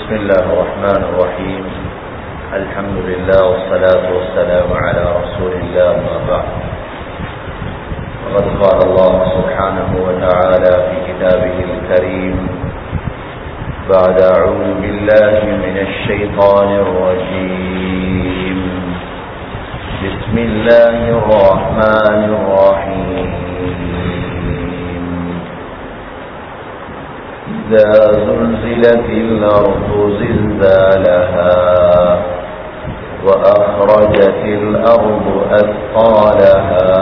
بسم الله الرحمن الرحيم الحمد لله والصلاة والسلام على رسول الله ما بعد وقد قال الله سبحانه وتعالى في كتابه الكريم بعد أعوذ بالله من الشيطان الرجيم بسم الله الرحمن الرحيم إذا زلزلت الأرض زلزالها وأخرجت الأرض أثقالها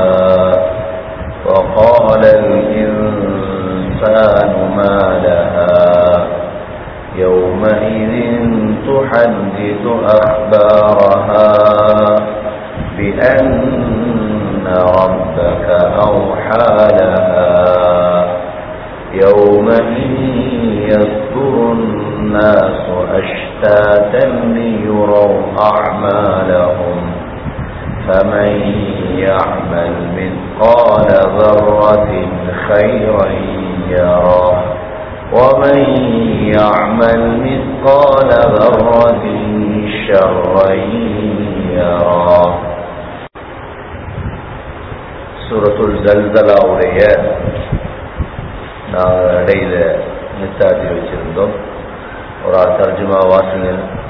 وقال الإنسان ما لها يومئذ تحدث أخبارها بأن ربك أوحى لها يومئذ يصدر الناس أشتاتا ليروا أعمالهم فمن يعمل مثقال ذرة خيرا يراه ومن يعمل مثقال ذرة شرا يراه சூரத்துல் ஜல்தலாவுடைய நாங்கள் இடையில நிறுத்தாட்டி வச்சிருந்தோம் ஒரு ஆள் தர்ஜுமா வாசிங்க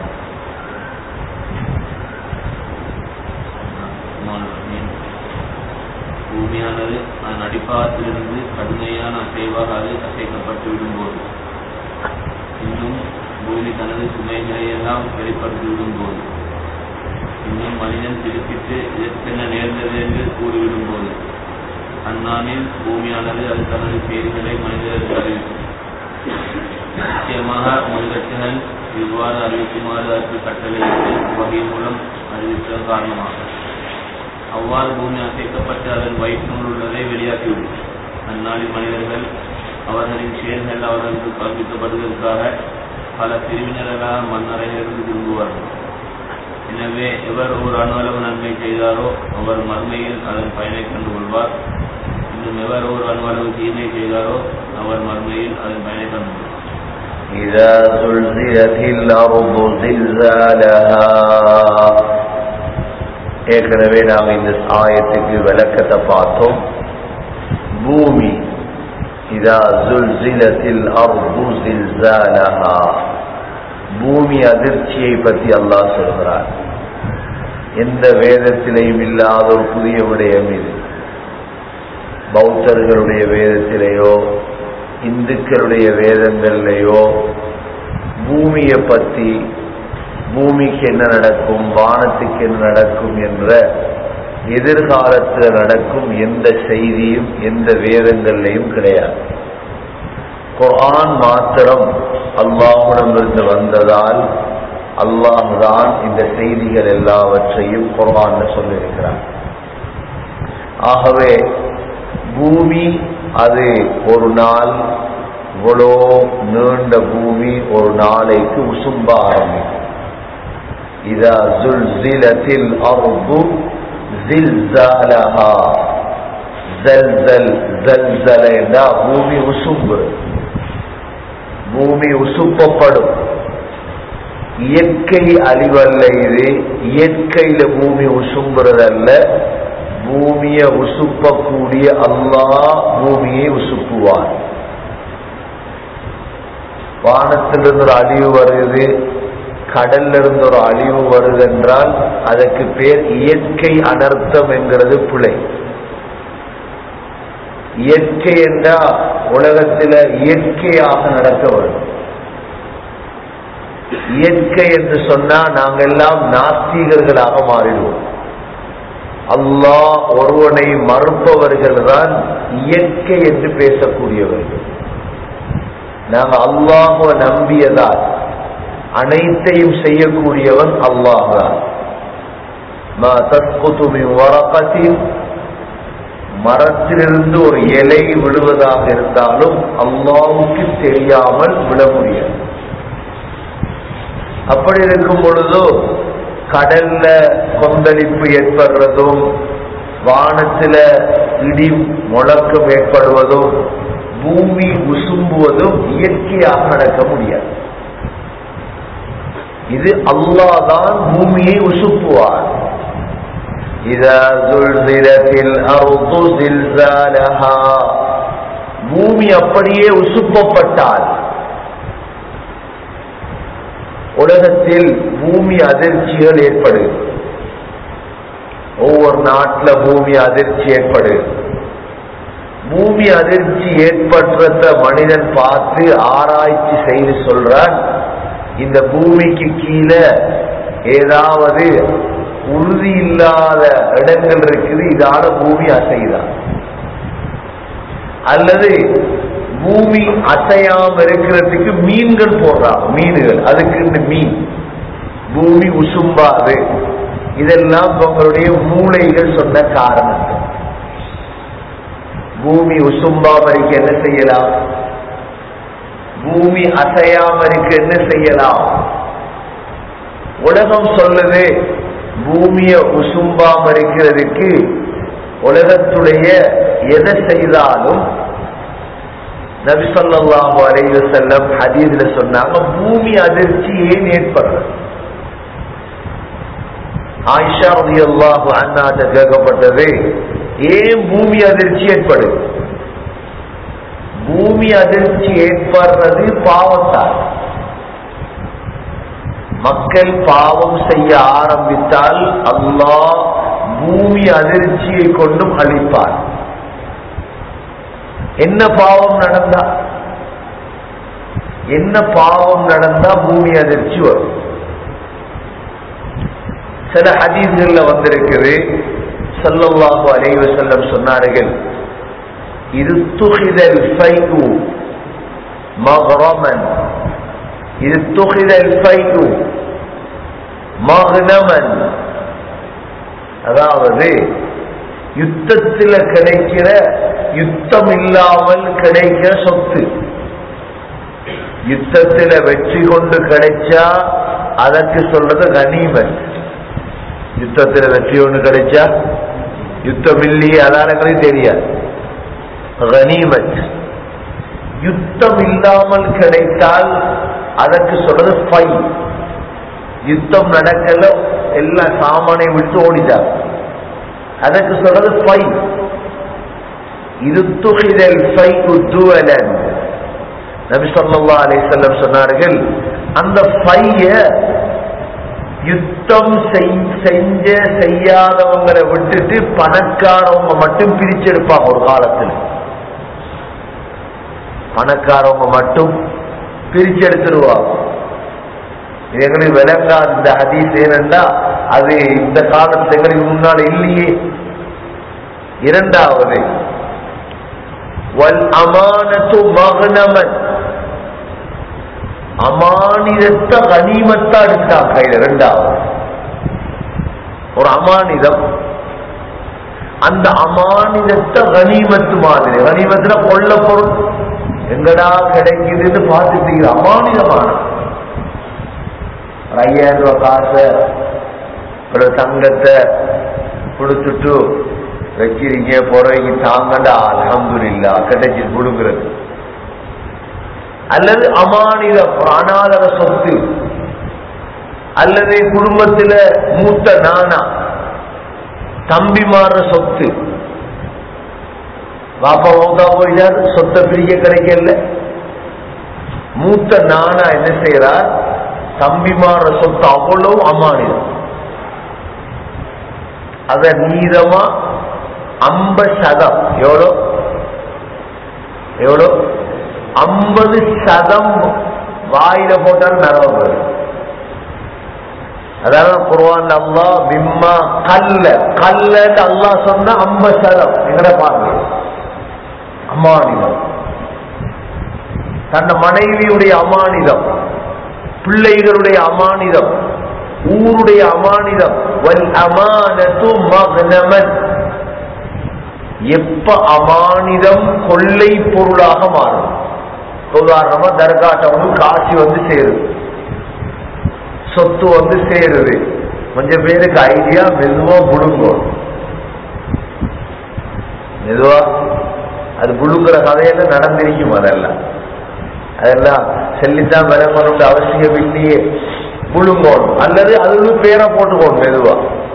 பூமியானது அதன் அடிப்பாகத்திலிருந்து கடுமையான அசைவாக அது அசைக்கப்பட்டு விடும்போது இன்னும் பூமி தனது சுமைகளை எல்லாம் வெளிப்படுத்தி விடும்போது இன்னும் மனிதன் திருப்பிட்டு இதற்கென்ன நேர்ந்தது என்று கூறிவிடும் போது அந்நாளில் பூமியானது அது தனது செய்திகளை மனிதர்களுக்கு அறிவிக்கும் நிச்சயமாக மனிதர்கள் இவ்வாறு அறிவிக்குமாறு அதற்கு கட்டளையிட்டு வகை மூலம் அறிவித்த காரணமாகும் அவ்வாறு பூமி அசைக்கப்பட்டு அதன் வயிற்றுள் உள்ளதை வெளியாக்கிவிடும் அந்நாளில் மனிதர்கள் அவர்களின் செயல்கள் அவர்களுக்கு காண்பிக்கப்படுவதற்காக பல பிரிவினர்களாக மண்ணறையிலிருந்து திரும்புவார்கள் எனவே எவர் ஒரு அணுவளவு நன்மை செய்தாரோ அவர் மறுமையில் அதன் பயனை கண்டு கொள்வார் இன்னும் எவர் ஒரு அணுவளவு தீமை செய்தாரோ அவர் மறுமையில் அதன் பயனை கண்டு கொள்வார் إذا زلزلت الأرض زلزالها ஏற்கனவே நாம் இந்த ஆயத்துக்கு விளக்கத்தை பார்த்தோம் பூமி இதா ஜுல்சிலத்தில் அர்து ஜில்சாலஹா பூமி அதிர்ச்சியை பற்றி அல்லாஹ் சொல்கிறார் எந்த வேதத்திலையும் இல்லாத ஒரு புதிய விடயம் இது பௌத்தர்களுடைய வேதத்திலேயோ இந்துக்களுடைய வேதங்கள்லையோ பூமியை பற்றி பூமிக்கு என்ன நடக்கும் வானத்துக்கு என்ன நடக்கும் என்ற எதிர்காலத்தில் நடக்கும் எந்த செய்தியும் எந்த வேதங்கள்லையும் கிடையாது குர்ஆன் மாத்திரம் அல்லாஹுடமிருந்து வந்ததால் அல்லாஹுதான் இந்த செய்திகள் எல்லாவற்றையும் குர்ஆன்ல சொல்லியிருக்கிறார் ஆகவே பூமி அது ஒரு நாள் இவ்வளோ நீண்ட பூமி ஒரு நாளைக்கு உசும்ப ஆரம்பிக்கும் இதா ஜுல்சிலத்தில் அர்து ஜில்சாலஹா ஜல்சல் ஜல்சல என்றா பூமி உசும்பு பூமி உசுப்பப்படும் இயற்கை அழிவல்ல இது இயற்கையில பூமி உசும்புறதல்ல பூமியை உசுப்பக்கூடிய அல்லாஹ் பூமியை உசுப்புவார் வானத்திலிருந்து ஒரு அழிவு வருது கடல்ல இருந்து ஒரு அழிவு வருது என்றால் அதற்கு பேர் இயற்கை அனர்த்தம் என்கிறது பிழை இயற்கை என்றா உலகத்தில் இயற்கையாக நடக்க வரும் இயற்கை என்று சொன்னா நாங்கெல்லாம் நாஸ்திகர்களாக மாறிடுவோம் அல்லாஹ் ஒருவனை மறுப்பவர்கள் தான் இயற்கை என்று பேசக்கூடியவர்கள் நாங்க அல்லாஹுவ நம்பியதால் அனைத்தையும் செய்யக்கூடியவன் அல்லாஹ் வரக்கத்தில் மரத்திலிருந்து ஒரு இலை விழுவதாக இருந்தாலும் அல்லாவுக்கு தெரியாமல் விட முடியாது அப்படி இருக்கும் பொழுதோ கடல்ல கொந்தளிப்பு ஏற்படுறதும் வானத்துல இடி முழக்கம் ஏற்படுவதும் பூமி உசும்புவதும் இயற்கையாக நடக்க முடியாது இது அல்லாஹ் தான் பூமியை உசுப்புவார் இதா சுல்சிலத்தில் அருது சில்சாலஹா பூமி அப்படியே உசுப்பப்பட்டால் உலகத்தில் பூமி அதிர்ச்சிகள் ஏற்படும் ஒவ்வொரு நாட்டுல பூமி அதிர்ச்சி ஏற்படும் பூமி அதிர்ச்சி ஏற்படுறத மனிதன் பார்த்து ஆராய்ச்சி செய்து சொல்றான் இந்த பூமிக்கு கீழே ஏதாவது உறுதி இல்லாத இடங்கள் இருக்குது இதால பூமி அசைதான் அல்லது பூமி அசையாம இருக்கிறதுக்கு மீன்கள் போடுறாங்க மீன்கள் அதுக்கு இந்த மீன் பூமி உசும்பாது இதெல்லாம் உங்களுடைய மூளைகள் சொன்ன காரணங்கள் பூமி உசும்பாம இருக்க என்ன செய்யலாம் பூமி அசையாம இருக்க என்ன செய்யலாம் உலகம் சொல்லுது பூமிய உசும்பாம இருக்கிறதுக்கு உலகத்துடைய எதை செய்தாலும் நபி ஸல்லல்லாஹு அலைஹி வஸல்லம் ஹதீஸ்ல சொன்னாங்க பூமி அதிர்ச்சி ஏன் ஏற்படுறது ஆயிஷா ரலியல்லாஹு அன்ஹாட்ட கேட்கப்பட்டது ஏன் பூமி அதிர்ச்சி ஏற்படுது பூமி அதிர்ச்சி ஏற்படுறது பாவத்தால் மக்கள் பாவம் செய்ய ஆரம்பித்தால் அல்லாஹ் பூமி அதிர்ச்சியை கொண்டும் அழிப்பார் என்ன பாவம் நடந்தா என்ன பாவம் நடந்தா பூமி அதிர்ச்சி வரும் சில ஹதீஸ்கள்ல வந்திருக்குது ஸல்லல்லாஹு அலைஹி வஸல்லம் சொன்னார்கள் இது துகிதல் ஃபைகு மக்ரமன் இது துகிதல் ஃபைகு மக்னமன் அதாவது யுத்தத்தில் கிடைக்கிற யுத்தம் இல்லாமல் கிடைக்கிற சொத்து யுத்தத்தில் வெற்றி கொண்டு கிடைச்சா அதற்கு சொல்றது கனிமன் யுத்தத்தில் வெற்றி ஒன்று கிடைச்சா யுத்தம் இல்லையே அதான எங்களுக்கு தெரியாது கனிமத் யுத்தம் இல்லாமல் கிடைத்தால் அதற்கு சொல்றது ஃபை யுத்தம் நடக்கல எல்லா சாமானை விட்டு ஓடிட்டார் அதற்கு சொல்றது ஃபை இது துகிதல் ஃபை உத்துவலன் நபி ஸல்லல்லாஹு அலைஹி வஸல்லம் சொன்னார்கள் அந்த ஃபைய யுத்தம் செய்- செஞ்ச செய்யாதவங்களை விட்டுட்டு பணக்காரவங்க மட்டும் பிரிச்செடுப்பாங்க ஒரு காலத்தில் பணக்காரவங்க மட்டும் பிரிச்செடுத்துருவாங்க இது எங்களுக்கு விளங்காது இந்த ஹதீஸ் ஏனென்றா அது இந்த காலத்துல எங்களுக்கு முன்னால இல்லையே இரண்டாவது வல் அமானத்து மகனமன் அமானிதத்தை கனிமத்தா எடுத்தா கையில ரெண்டாவது ஒரு அமானிதம் அந்த அமானிதத்தை கனிமத்து மாதிரி கனிமத்துல கொள்ள பொருள் எங்கடா கிடைக்குதுன்னு பார்த்துட்டு அமானிதமான ஒரு ஐயாயிரம் ரூபாய் காசை ஒரு தங்கத்தை கொடுத்துட்டு வச்சிருக்கீங்க போறவங்க தாங்கண்டா அல்ஹம்துலில்லா கிடைச்சி கொடுக்கிறது அல்லது அமானிதம் அனாதர சொத்து அல்லது குடும்பத்துல மூத்த நானா தம்பி மாற சொத்து பாப்பா ஓகா போயிட்டார் சொத்தை பிரிக்க கிடைக்கல மூத்த நானா என்ன செய்யறார் தம்பி மாற சொத்து அவ்வளவு அமானிதம் அத நீதமா ஐம்பது சதம் எவ்வளோ எவ்வளோ ஐம்பது சதம் வாயில போட்டால் நரவம் வரும் அதாவது குர்வான் அல்லா பிம்மா கல்ல கல்லன்னு அல்லாஹ் சொன்ன ஐம்பது சதம் எங்கட பாருங்க அமானிதம் தன் மனைவியுடைய அமானிதம் பிள்ளைகளுடைய அமானிதம் ஊருடைய அமானிதம் வல் அமானத்து மக்னமன் எப்ப அமானிதம் கொள்ளை பொருளாக மாறும் உதாரணமா தர்காட்டவனுக்கு காசி வந்து சேருது சொத்து வந்து சேருது கொஞ்சம் பேருக்கு ஐடியா மெதுவா புழுங்கும் மெதுவா அது புழுங்குற கதையெல்லாம் நடந்திருக்கும் அதெல்லாம் அதெல்லாம் செல்லித்தான் விளம்பரம் அவசியம் இல்லையே முழுங்கோணும் அல்லது அதுல பேரை போட்டுக்கோணும் மெதுவா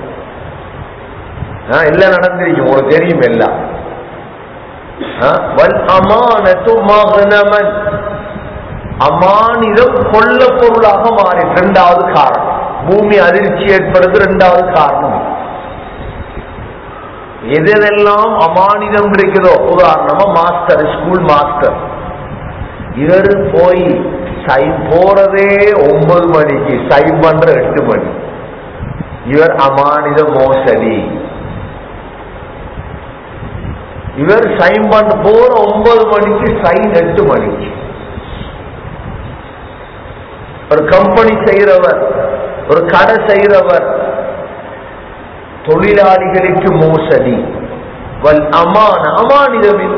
ஆ, எல்லாம் நடந்திருக்கும் உங்களுக்கு தெரியும் எல்லாம் ஆ, வல் அமானத்து மகனமன் அமானிதம் கொள்ள பொருளாக மாறி இரண்டாவது காரணம் பூமி அதிர்ச்சி ஏற்படுறது இரண்டாவது காரணம் எதெல்லாம் அமானிதம் கிடைக்குதோ உதாரணமா மாஸ்டர் ஸ்கூல் மாஸ்டர் இவர் போய் சைன் போறதே ஒன்பது மணிக்கு சைன் பண்ற எட்டு மணி இவர் அமானித மோசடி இவர் சைன் பண்ண போற ஒன்பது மணிக்கு சைன் எட்டு மணிக்கு ஒரு கம்பெனி செய்கிறவர் ஒரு கடை செய்கிறவர் தொழிலாளிகளுக்கு மோசடி வல் அமான அமானிதமில்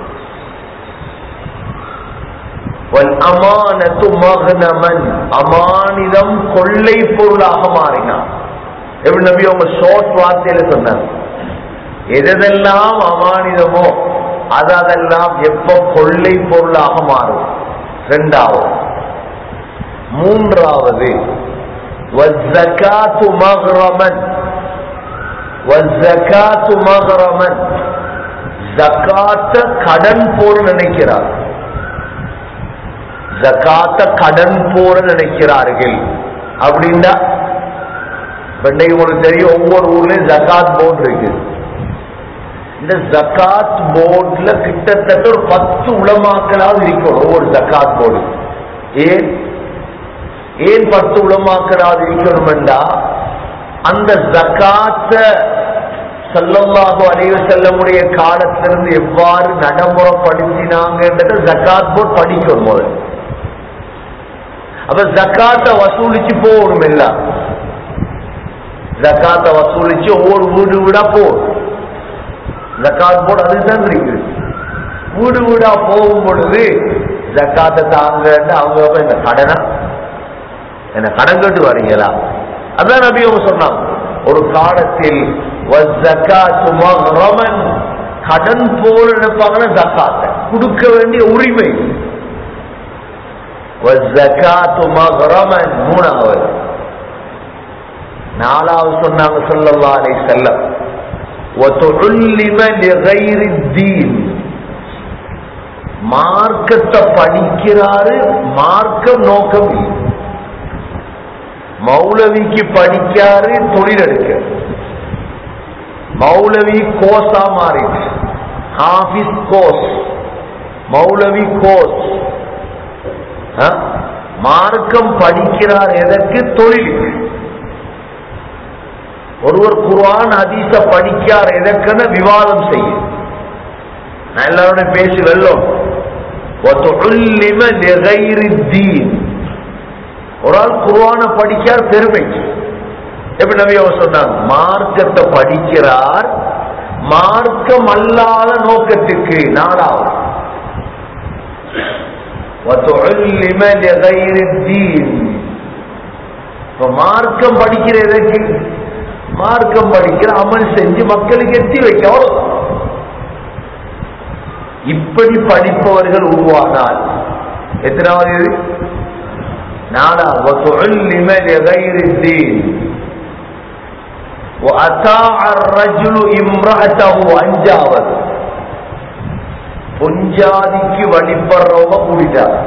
வல் அமானத்து மகனமன் அமானிதம் கொள்ளை பொருளாக மாறினான் எப்படி நபி அவங்க ஷார்ட் வார்த்தையில சொன்னாங்க எதெல்லாம் அமானிதமோ அது அதெல்லாம் எப்ப கொள்ளை பொருளாக மாறும் இரண்டாவது மூன்றாவது வஸ்ஸகாத்து மக்ரமன் வஸ்ஸகாத்து மக்ரமன் ஜகாத்த கடன் போல நினைக்கிறார் ஜகாத்த கடன் போல நினைக்கிறார்கள் அப்படின்னா இப்ப இன்னைக்கு உங்களுக்கு தெரியும் ஒவ்வொரு ஊர்லயும் ஜகாத் போர்டு இருக்கு இந்த ஜகாத் போர்டுல கிட்டத்தட்ட ஒரு பத்து உளமாக்கலாவது இருக்கணும் ஒவ்வொரு ஜகாத் போர்டு ஏன் ஏன் பத்து உளமாக்கலாவது இருக்கணும்டா அந்த ஜகாத்த சல்லல்லாஹு அலைஹி செல்லமுடைய காலத்திலிருந்து எவ்வாறு நடைமுறைப்படுத்தினாங்கன்றத ஜகாத் போர்டு படிக்கணும் முதல்ல அப்ப ஜக்காத்த வசூலிச்சு போகணும் எல்லாம் ஜக்காத்த வசூலிச்சு ஒவ்வொரு வீடு வீடா போகணும் ஜக்காத் போர்டு அதுதான் இருக்குது வீடு வீடா போகும் பொழுது ஜக்காத்தை தாங்கன்னு அவங்க அப்ப இந்த கடனா என்ன கடன் கட்டு வரீங்களா அதான் நபி அவங்க சொன்னாங்க ஒரு காலத்தில் வஸ்ஸகாத்து மக்ரமன் கடன் போல நினைப்பாங்கன்னா ஜக்காத்தை கொடுக்க வேண்டிய உரிமை வஸ்ஸகாத்து மக்ரமன் மூணாவது நாலாவது சொன்னாங்க ஸல்லல்லாஹு அலைஹி வஸல்லம் وتعلم لغير الدين மார்க்கத்தை படிக்கிறாரு மார்க்கம் நோக்கம் இல்லை மௌலவிக்கு படிக்காரு தொழில் எடுக்க மௌலவி கோஸா மாறிடுச்சு ஹாஃபிஸ் கோஸ் மௌலவி கோஸ் ஆ? மார்க்கம் படிக்கிறார் எதற்கு தொழிலுக்கு ஒருவர் குர்ஆன் ஹதீஸ படிக்கார் எதற்கென விவாதம் செய்யும் நான் எல்லாரோட பேசி வெல்லும் وَتُعُلِّمَ لِغَيْرِ الدِّينِ ஒரு ஆள் குர்ஆன படிக்கார் பெருமைக்கு எப்படி நபி அவர் சொன்னாங்க மார்க்கத்தை படிக்கிறார் மார்க்கம் அல்லாத நோக்கத்துக்கு நாலாவது وَتُعُلِّمَ لِغَيْرِ الدِّينِ இப்ப மார்க்கம் படிக்கிற எதற்கு மார்க்கம் படிக்கிற அமல் செஞ்சு மக்களுக்கு எத்தி வைக்க அவ்வளவுதான் இப்படி படிப்பவர்கள் உருவானால் எத்தனாவது இது நாலாவது وَتُعُلِّمَ لِغَيْرِ الدِّينِ وَأَطَاعَ الرَّجُلُ امْرَأَتَهُ அஞ்சாவது பொஞ்சாதிக்கு வழிபடுறவங்க கூடிட்டார்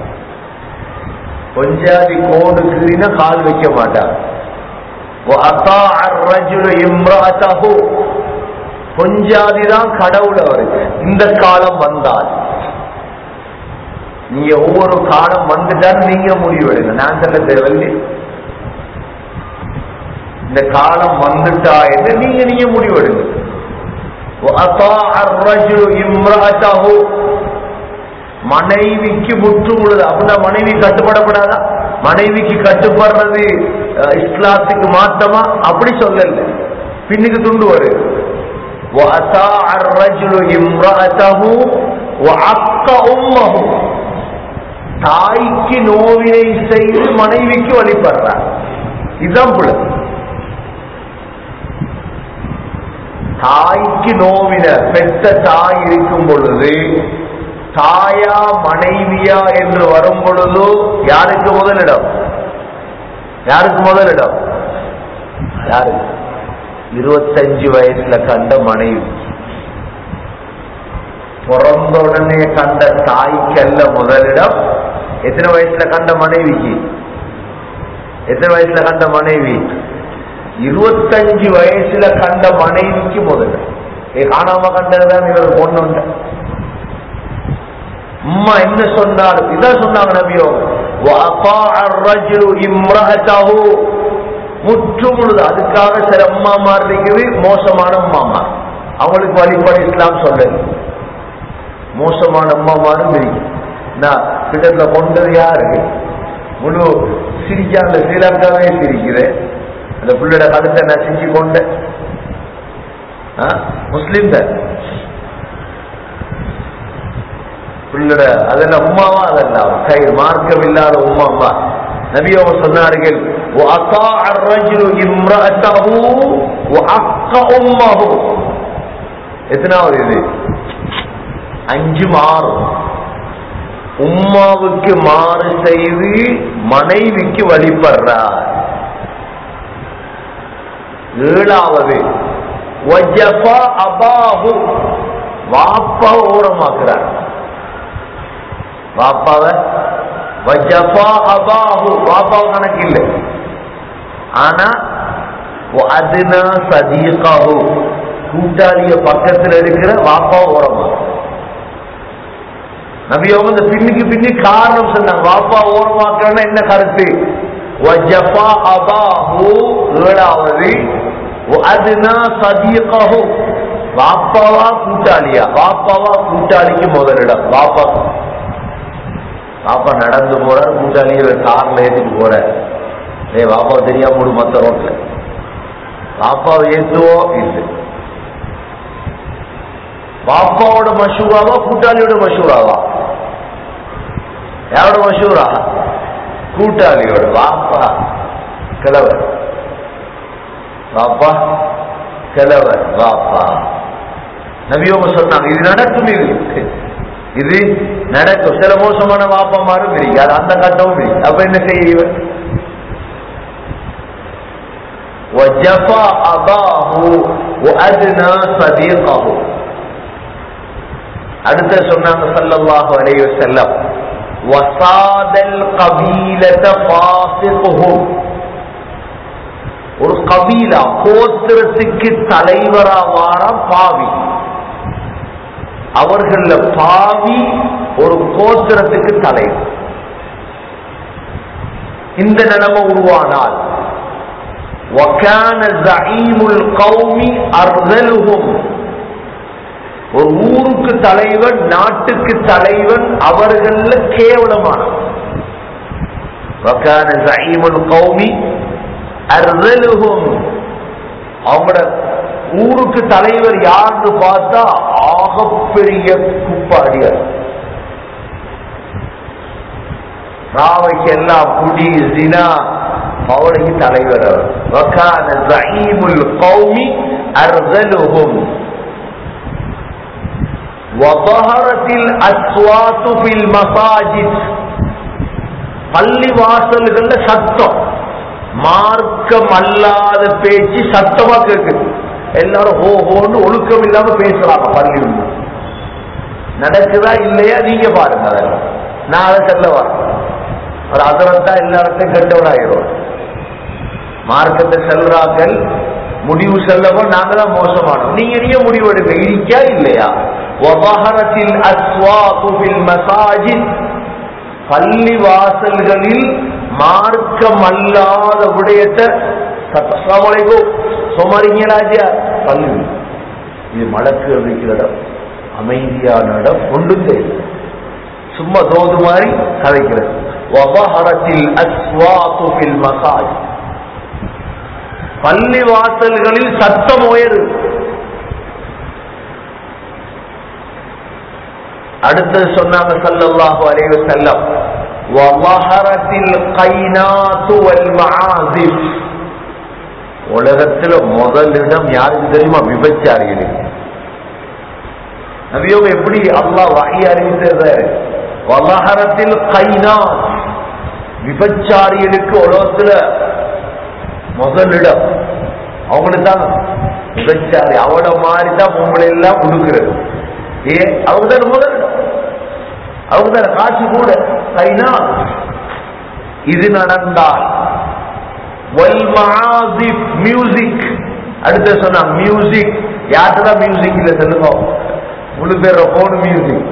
பொஞ்சாதி கோடு கீழினா கால் வைக்க மாட்டார் وَأَطَاعَ الرَّجُلُ امْرَأَتَهُ பொஞ்சாதி தான் கடவுள் அவருக்கு இந்த காலம் வந்தால் நீங்க ஒவ்வொரு காலம் வந்துட்டாலும் நீங்க முடிவெடுங்க நான் சொல்ல தேவையில்லை இந்த காலம் வந்துட்டா என்று நீங்க நீங்க முடிவெடுங்க وَأَطَاعَ الرَّجُلُ امْرَأَتَهُ மனைவிக்கு முற்று உள்ளது அப்படின்னா மனைவி கட்டுப்படப்படாதா மனைவிக்கு கட்டுப்படுறது அஹ், இஸ்லாத்துக்கு மாத்தமா அப்படி சொல்லல பின்னுக்கு துண்டு வரு وَأَطَاعَ الرَّجُلُ امْرَأَتَهُ وَعَقَّ أُمَّهُ தாய்க்கு நோவினை செய்து மனைவிக்கு வழிபடுறார் இதுதான் புள்ள தாய்க்கு நோவின பெற்ற தாய் இருக்கும் பொழுது தாயா மனைவியா என்று வரும் பொழுது யாருக்கு முதலிடம் யாருக்கு முதலிடம் யாரு இருபத்தஞ்சு வயசுல கண்ட மனைவி பிறந்த உடனே கண்ட தாய்க்கல்ல முதலிடம் எத்தனை வயசுல கண்ட மனைவிக்கு எத்தனை வயசுல கண்ட மனைவி இருபத்தஞ்சு வயசுல கண்ட மனைவிக்கு முதலிடம் ஏ காணாம கண்டதுதான் இவர் பொண்ணு அம்மா என்ன சொன்னார் இதான் சொன்னாங்க நபியோ وَأَطَاعَ الرَّجُلُ امْرَأَتَهُ முற்று முழுது அதுக்காக சில அம்மாமார் இருக்குது மோசமான அம்மாமார் அவங்களுக்கு வழிபட இஸ்லாம் சொல்லல மோசமான அம்மாமாரும் இருக்கு நான் கிட்டத்துல கொண்டது யாரு முழு சிரிக்காத ஸ்ரீலங்காவே சிரிக்கிறேன் அந்த பிள்ளையோட கருத்தை நான் செஞ்சு கொண்டேன் முஸ்லீம் தான் பிள்ளட அதெல்லாம் உமாவா அதெல்லாம் கை மார்க்கம் இல்லாத உமாவா நபி அவங்க சொன்னார்கள் وَأَطَاعَ الرَّجُلُ امْرَأَتَهُ وَحَقَّ أُمَّهُ எத்தனாவது இது அஞ்சு மாறு உம்மாவுக்கு மாறு செய்து மனைவிக்கு வழிபடுறார் ஏழாவது வஜஃபா அபாஹு வாப்பா ஓரமாக்குறார் வாப்பாவ வஜஃபா அபாஹு வாப்பாவ கணக்கு இல்லை ஆனா அதுனா சதீகாஹு கூட்டாளிய பக்கத்துல இருக்கிற வாப்பாவ ஓரமா நபியவங்க இந்த பின்னுக்கு பின்னி காரணம் சொன்னாங்க வாப்பா ஓரமாக்குறன்னா என்ன கருத்து வஜஃபா அபாஹு ஏழாவது அதுனா சதீகாஹு வாப்பாவா கூட்டாளியா வாப்பாவா கூட்டாளிக்கு முதலிடம் வாப்பா பாப்பா நடந்து போறார் கூட்டாளிய கார்ல ஏத்திட்டு போற ஏ பாப்பா தெரியாம போடு மத்த ரோட்ல பாப்பாவை ஏத்துவோ இல்லை பாப்பாவோட மஷூராவா கூட்டாளியோட மஷூராவா யாரோட மஷூரா கூட்டாளியோட பாப்பா கிழவர் பாப்பா கிழவர் பாப்பா நபியோக சொன்னாங்க இது நடக்கும் இது இது நடக்கும் சில மோசமான வாப்பமாரும் இருக்கு அது அந்த கட்டமும் இருக்கு அப்ப என்ன செய்ய இவர் وجفا أباه وأدنى صديقه அடுத்த சொன்னாங்க சல்லல்லாஹு அலைஹி வஸல்லம் வசாதல் கபீலத ஃபாசிகுஹும் ஒரு கபீலா கோத்திரத்துக்கு தலைவரா வாரம் பாவி அவர்கள பாவி ஒரு கோத்திரத்துக்கு தலைவர் இந்த நிலைமை உருவானால் وكان زعيم القوم أرذلهم ஒரு ஊருக்கு தலைவன் நாட்டுக்கு தலைவன் அவர்கள கேவலமான وكان زعيم القوم أرذلهم அவங்களோட ஊருக்கு தலைவர் யாருன்னு பார்த்தா ஆகப்பெரிய குப்பாடியார் ராவைக்கு எல்லாம் குடி ஜினா அவளுக்கு தலைவர் அவர் وكان زعيم القوم أرذلهم وظهرت الأصوات في المساجد பள்ளி வாசல்கள்ல சத்தம் மார்க்கம் அல்லாத பேச்சு சத்தமா கேக்குது எல்லாரும் ஹோ ஹோன்னு ஒழுக்கம் இல்லாம பேசுறாங்க பள்ளி உள்ள நடக்குதா இல்லையா நீங்க பாருங்க அதெல்லாம் நான் அதை சொல்ல வரேன் ஒரு அதரத்தா எல்லார்ட்டையும் கெட்டவராயிரும் மார்க்கத்தை செல்றாக்கள் முடிவு செல்லவோ நாங்க தான் மோசமானோம் நீங்க நீங்க முடிவு எடுக்க இருக்கா இல்லையா வபஹரத்தில் அஸ்வாகு ஃபில் மசாஜித் பள்ளி வாசல்களில் மார்க்கம் அல்லாத விடயத்தை சத்தமாலைக்கோ சொமாரிங்களாஜியா பள்ளி இது மலக்கு இருக்கிற இடம் அமைதியான இடம் ஒன்றும் தெரியும் சும்மா தோது மாதிரி கதைக்கிறது வபஹரத்தில் அஸ்வாகு ஃபில் மசாஜித் பள்ளி வாசல்களில் சத்தம் உயரு அடுத்தது சொன்னாங்க சல்லல்லாஹு அலைஹி வஸல்லம் வலஹரத்தில் கைனாத்து வல் மஆசிப் உலகத்துல முதலிடம் யாருக்கு தெரியுமா விபச்சாரிகளுக்கு நபியோக எப்படி அல்லாஹ் வஹி அறிவித்தாரு வலஹரத்தில் கைனாத் விபச்சாரிகளுக்கு உலகத்துல முதலிடம் அவங்களுக்கு தான் விபச்சாரி அவட மாதிரி தான் பொம்பளை எல்லாம் கொடுக்கிறது ஏ அவங்க தானே முதலிடம் அவங்க தானே காசு கூட சரினா இது நடந்தால் மியூசிக் அடுத்து சொன்னா மியூசிக் யார்கிட்ட தான் மியூசிக் இல்ல சொல்லுங்க முழு பேர் போன் மியூசிக்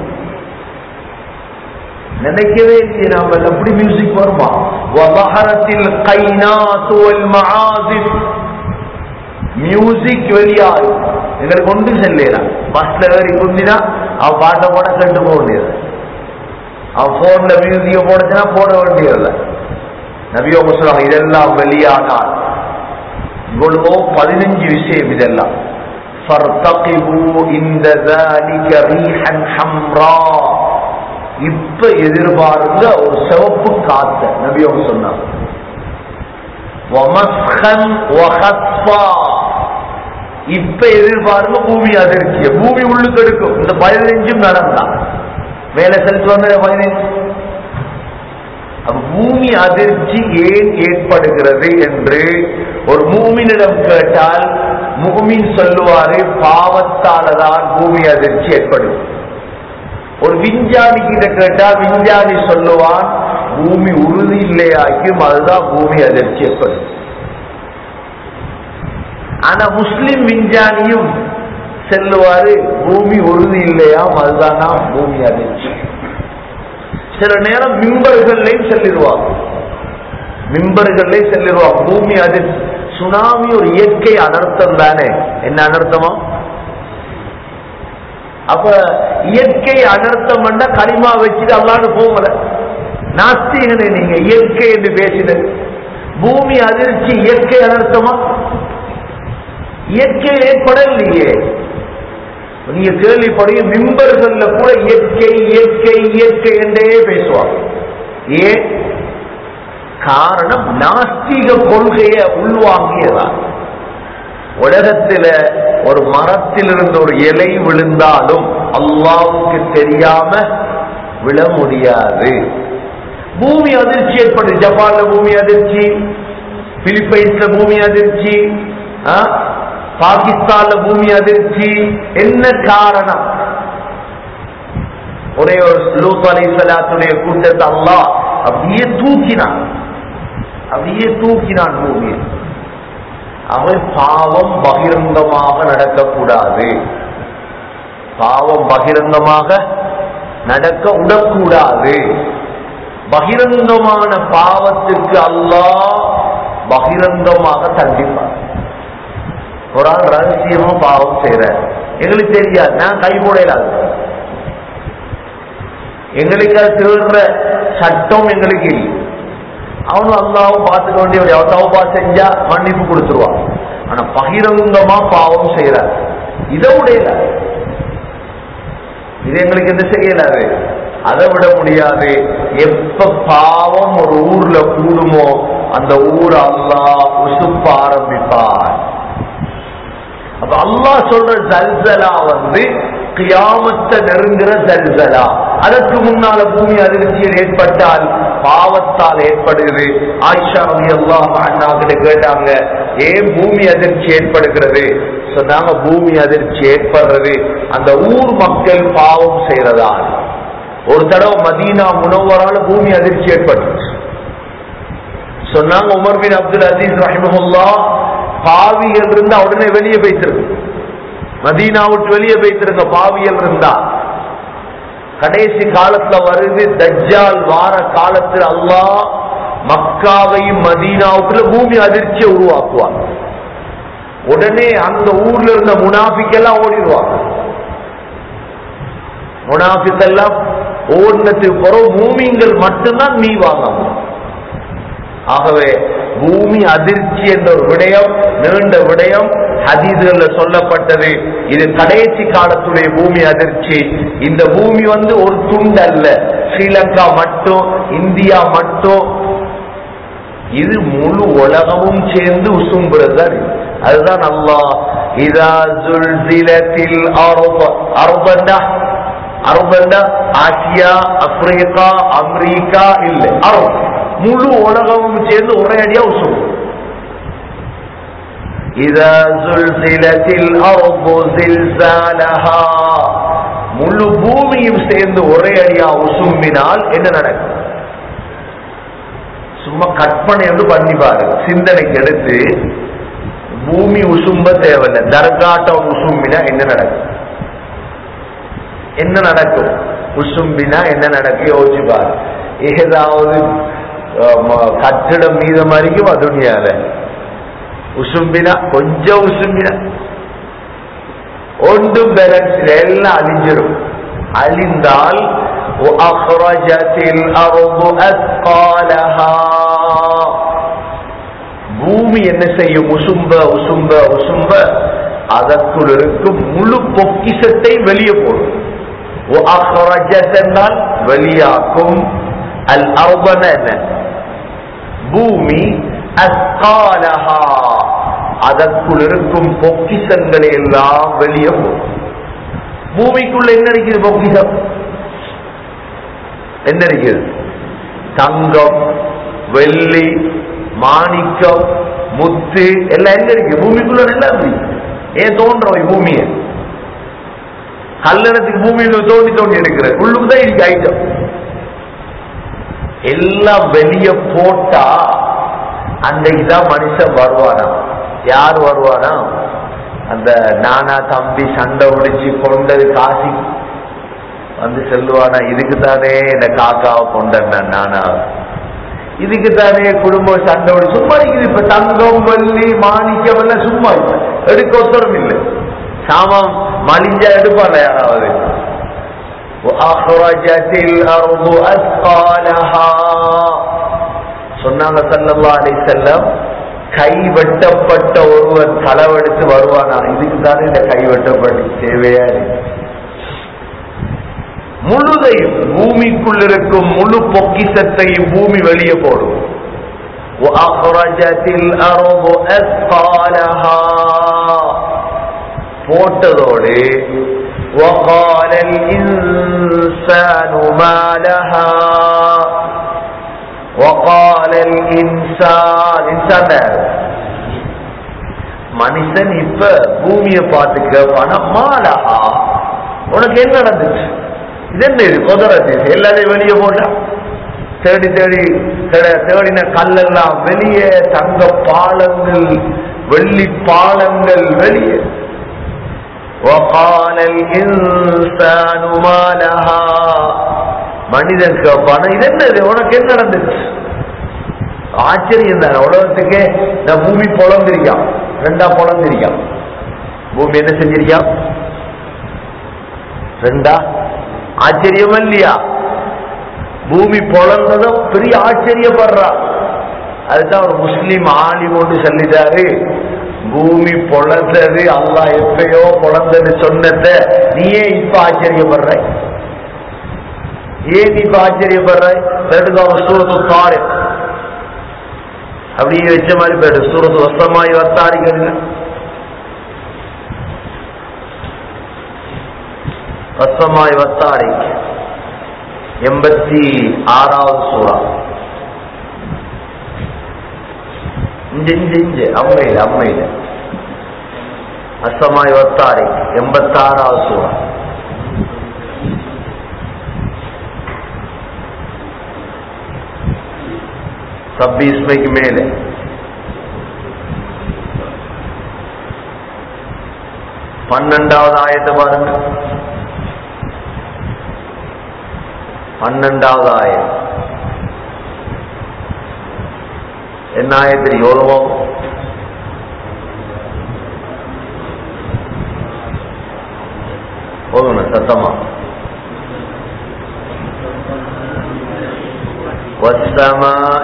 நினைக்கவே இல்லையே நாம எப்படி மியூசிக் வருமா வபஹரத்தில் கைனாத்து வல் மஆசிஃப் மியூசிக் வெளியாகும் எங்களுக்கு ஒன்றும் செல்லலாம் பஸ்ல ஏறி குந்தினா அவன் பாட்டை போட கண்டு போக வேண்டியது அவன் போன்ல மியூசிக்க போடுச்சுன்னா போட வேண்டியதில்லை நபியோ சொல்லுவாங்க இதெல்லாம் வெளியானால் இவ்வளவோ பதினஞ்சு விஷயம் இதெல்லாம் فارتقبوا عند ذلك ريحا حمراء இப்ப எதிர்பார்ந்த ஒரு சிவப்பு காத்த நபி அவங்க சொன்னாங்க ومسخا وخطفا இப்ப எதிர்பார்ந்த பூமி அதிர்ச்சிய பூமி உள்ளுக்கு எடுக்கும் இந்த பதினஞ்சும் நடந்தா மேல செலுத்து வந்த பதினஞ்சு அப்ப பூமி அதிர்ச்சி ஏன் ஏற்படுகிறது என்று ஒரு மூமினிடம் கேட்டால் முகமின் சொல்லுவாரு பாவத்தாலதான் பூமி அதிர்ச்சி ஏற்படும் ஒரு விஞ்ஞானி கிட்ட கேட்டால் விஞ்ஞானி சொல்லுவான் பூமி உறுதி இல்லையாக்கும் அதுதான் பூமி அதிர்ச்சி ஏற்படும் ஆனா முஸ்லிம் விஞ்ஞானியும் செல்லுவாரு பூமி உறுதி இல்லையாம் அதுதானா பூமி அதிர்ச்சி சில நேரம் மிம்பர்கள்லையும் செல்லிடுவாங்க மிம்பர்கள்லையும் செல்லிடுவாங்க பூமி அதிர்ச்சி சுனாமி ஒரு இயற்கை அனர்த்தம் தானே என்ன அனர்த்தமா அப்ப இயற்கை அனர்த்தம் பண்ண களிமா வச்சுட்டு அல்லான்னு போகல நாஸ்திகனே நீங்க இயற்கை என்று பேசினது பூமி அதிர்ச்சி இயற்கை அனர்த்தமா இயற்கை ஏற்படலையே நீங்க கேள்விப்படைய மிம்பர்கள்ல கூட இயற்கை இயற்கை இயற்கை என்றே பேசுவாங்க ஏன் காரணம் நாஸ்திக கொள்கையை உள்வாங்கியதா உலகத்தில ஒரு மரத்திலிருந்து ஒரு இலை விழுந்தாலும் அல்லாவுக்கு தெரியாம விழ முடியாது பூமி அதிர்ச்சி ஏற்படுது ஜப்பான்ல பூமி அதிர்ச்சி பிலிப்பைன்ஸ்ல பூமி அதிர்ச்சி ஆ? பாகிஸ்தான்ல பூமி அதிர்ச்சி என்ன காரணம் ஒரே ஒரு லூத் அலை சலாத்துடைய கூட்டத்தை அல்லாஹ் அப்படியே தூக்கினான் அப்படியே தூக்கினான் பூமியை அவன் பாவம் பகிரங்கமாக நடக்கக்கூடாது பாவம் பகிரங்கமாக நடக்க விடக்கூடாது பகிரங்கமான பாவத்துக்கு அல்லாஹ் பகிரங்கமாக தண்டிப்பான் ஒரு ஆள் ரகசியமா பாவம் செய்யற எங்களுக்கு தெரியாது நான் கை போடலாது எங்களுக்கு அது திருடுற சட்டம் எங்களுக்கு இல்லை அவனும் அல்லாவும் பார்த்துக்க வேண்டிய தவப்பா செஞ்சா மன்னிப்பு கொடுத்துருவான் ஆனா பகிரங்கமா பாவம் செய்யறார் இதை விடையில இது எங்களுக்கு எந்த செய்யலாது அதை விட முடியாது எப்ப பாவம் ஒரு ஊர்ல கூடுமோ அந்த ஊர் அல்லாஹ் உசுப்ப ஆரம்பிப்பார் அப்ப அல்லாஹ் சொல்ற ஜல்சலா வந்து கியாமத்தை நெருங்குற ஜல்சலா அதற்கு முன்னால பூமி அதிர்ச்சியில் ஏற்பட்டால் பாவத்தால் ஏற்படுகிறது ஆயிஷா ரவி அல்லாஹ் அண்ணா கிட்ட கேட்டாங்க ஏன் பூமி அதிர்ச்சி ஏற்படுகிறது சொன்னாங்க பூமி அதிர்ச்சி ஏற்படுறது அந்த ஊர் மக்கள் பாவம் செய்யறதால் ஒரு தடவை மதீனா முனவரால பூமி அதிர்ச்சி ஏற்பட்டுச்சு சொன்னாங்க உமர் பின் அப்துல் அசீஸ் ரஹிமஹுல்லா பாவியல் இருந்தா உடனே வெளியே போய்த்திருக்கு மதீனா விட்டு வெளியே போய்த்திருங்க பாவியல் இருந்தா கடைசி காலத்துல வருது தஜ்ஜால் வார காலத்தில் அல்லாஹ் மக்காவையும் மதீனாவுக்குள்ள பூமி அதிர்ச்சியை உருவாக்குவார் உடனே அந்த ஊர்ல இருந்த முனாஃபிக்கெல்லாம் ஓடிடுவாங்க முனாஃபிக்கெல்லாம் ஓடினதுக்கு பிறகு மூமிங்கள் மட்டும்தான் நீ வாங்க ஆகவே பூமி அதிர்ச்சி என்ற ஒரு விடயம் நீண்ட விடயம் ஹதீதுகள்ல சொல்லப்பட்டது இது கடைசி காலத்துடைய பூமி அதிர்ச்சி இந்த பூமி வந்து ஒரு துண்டு அல்ல ஸ்ரீலங்கா மட்டும் இந்தியா மட்டும் இது முழு உலகமும் சேர்ந்து உசும்புறது தான் இது. அதுதான் அல்லாஹ் இதா ஜுல்சிலத்தில் அருபண்டா அருபண்டா ஆசியா ஆப்பிரிக்கா அமெரிக்கா இல்ல அரபு முழு உலகமும் சேர்ந்து ஒரே அடியா உசும்பு إذا زلزلت الأرض زلزالها முழு பூமியும் சேர்ந்து ஒரே அடியா உசும்பினால் என்ன நடக்கும் சும்மா கற்பனை வந்து பண்ணி பாரு சிந்தனைக்கு எடுத்து பூமி உசும்ப தேவையில்லை தர்காட்டம் உசும்பினா என்ன நடக்கும் என்ன நடக்கும் உசும்பினா என்ன நடக்கும் யோசிச்சு பாரு ஏதாவது ஆமா, கட்டிடம் மீதம் வரைக்கும் அதுனியால உசும்பினா கொஞ்சம் உசும்பினா ஒன்றும் பேலன்ஸ் எல்லாம் அழிஞ்சிரும் அழிந்தால் وأخرجت الأرض أثقالها பூமி என்ன செய்யும் உசும்ப உசும்ப உசும்ப அதற்குள் இருக்கும் முழு பொக்கிஷத்தை வெளியே போடும் وأخرجت என்றால் வெளியாக்கும் அல் அர்பன என்ன பூமி அஸ்காலஹா அதற்குள் இருக்கும் பொக்கிஷங்களை எல்லாம் வெளியே போகும் பூமிக்குள்ள என்ன இருக்குது பொக்கிஷம் என்ன இருக்குது தங்கம் வெள்ளி மாணிக்கம் முத்து எல்லாம் எங்க இருக்கு பூமிக்குள்ள எல்லாம் இருக்கு ஏன் தோன்றவை பூமியை கல்லணத்துக்கு பூமியில தோண்டி தோண்டி எடுக்கிற உள்ளுக்கு தான் இருக்கு ஐட்டம் எல்லாம் வெளிய போட்டா அன்றைக்கு தான் மனுஷன் வருவானா யார் வருவானா அந்த நானா தம்பி சண்டை உடிச்சு கொண்டது காசி வந்து சொல்லுவானா இதுக்கு தானே இந்த காக்காவை கொண்டேன் நானா இதுக்கு தானே குடும்பம் சண்டை உடி சும்மா இருக்குது இப்ப தங்கம் வெள்ளி மாணிக்கம் எல்லாம் சும்மா இப்ப எடுக்க ஒத்தரம் இல்லை சாமான் மலிஞ்சா எடுப்பாங்க யாராவது وأخرجت الأرض أثقالها சொன்னாங்க சல்லல்லா அலி செல்லம் கை வெட்டப்பட்ட ஒருவன் களவெடுத்து வருவானா இதுக்கு தானே இந்த கை வெட்டப்பட்டு தேவையா இருக்கு முழுதையும் பூமிக்குள் இருக்கும் முழு பொக்கிசத்தையும் பூமி வெளியே போடும் وأخرجت الأرض أثقالها போட்டதோடு وقال الإنسان ما لها وقال الإنسان إنسان யாரு? மனுஷன் இப்ப பூமியை பார்த்து கேட்பானா மாலஹா உனக்கு என்ன நடந்துச்சு இது என்ன இது குதிரத்து எல்லாத்தையும் வெளியே போட்டா தேடி தேடி தேட- தேடின கல்லெல்லாம் வெளியே தங்க பாலங்கள் வெள்ளி பாலங்கள் வெளியே وقال الإنسان ما لها மனிதன் கேட்பான இது என்னது உனக்கு என்ன நடந்துச்சு ஆச்சரியம் தானே உலகத்துக்கே இந்த பூமி பொழந்திருக்கான் ரெண்டா பொழந்திருக்கான் பூமி என்ன செஞ்சிருக்கான் ரெண்டா ஆச்சரியம் இல்லையா பூமி பொழந்ததும் பெரிய ஆச்சரியப்படுறா அதுதான் ஒரு முஸ்லீம் ஆலிம் ஒன்று சொல்லிட்டாரு பூமி பொழந்தது அல்லாஹ் எப்பயோ பொழந்தது சொன்னத நீயே இப்ப ஆச்சரியப்படுற ஏன் இப்ப ஆச்சரியப்படுற ரெண்டுதான் சூரத்து தாரு அப்படியே வச்ச மாதிரி போயிடு சூரத்து வசமாய் வத்தாரிக்கிறது வசமாய் வத்தாரி எண்பத்தி ஆறாவது சூறா இஞ்ச இஞ்ச இஞ்ச அம்மையில் அம்மையில் அசமாய் வத்தாரி எண்பத்தாறாவது சூறா சப்பீஸ்மைக்கு மேலே பன்னெண்டாவது ஆயத்தை பாருங்க பன்னெண்டாவது ஆயம் என்ன ஆயத்தில் எவ்வளவோ போதும் சத்தமா والسماء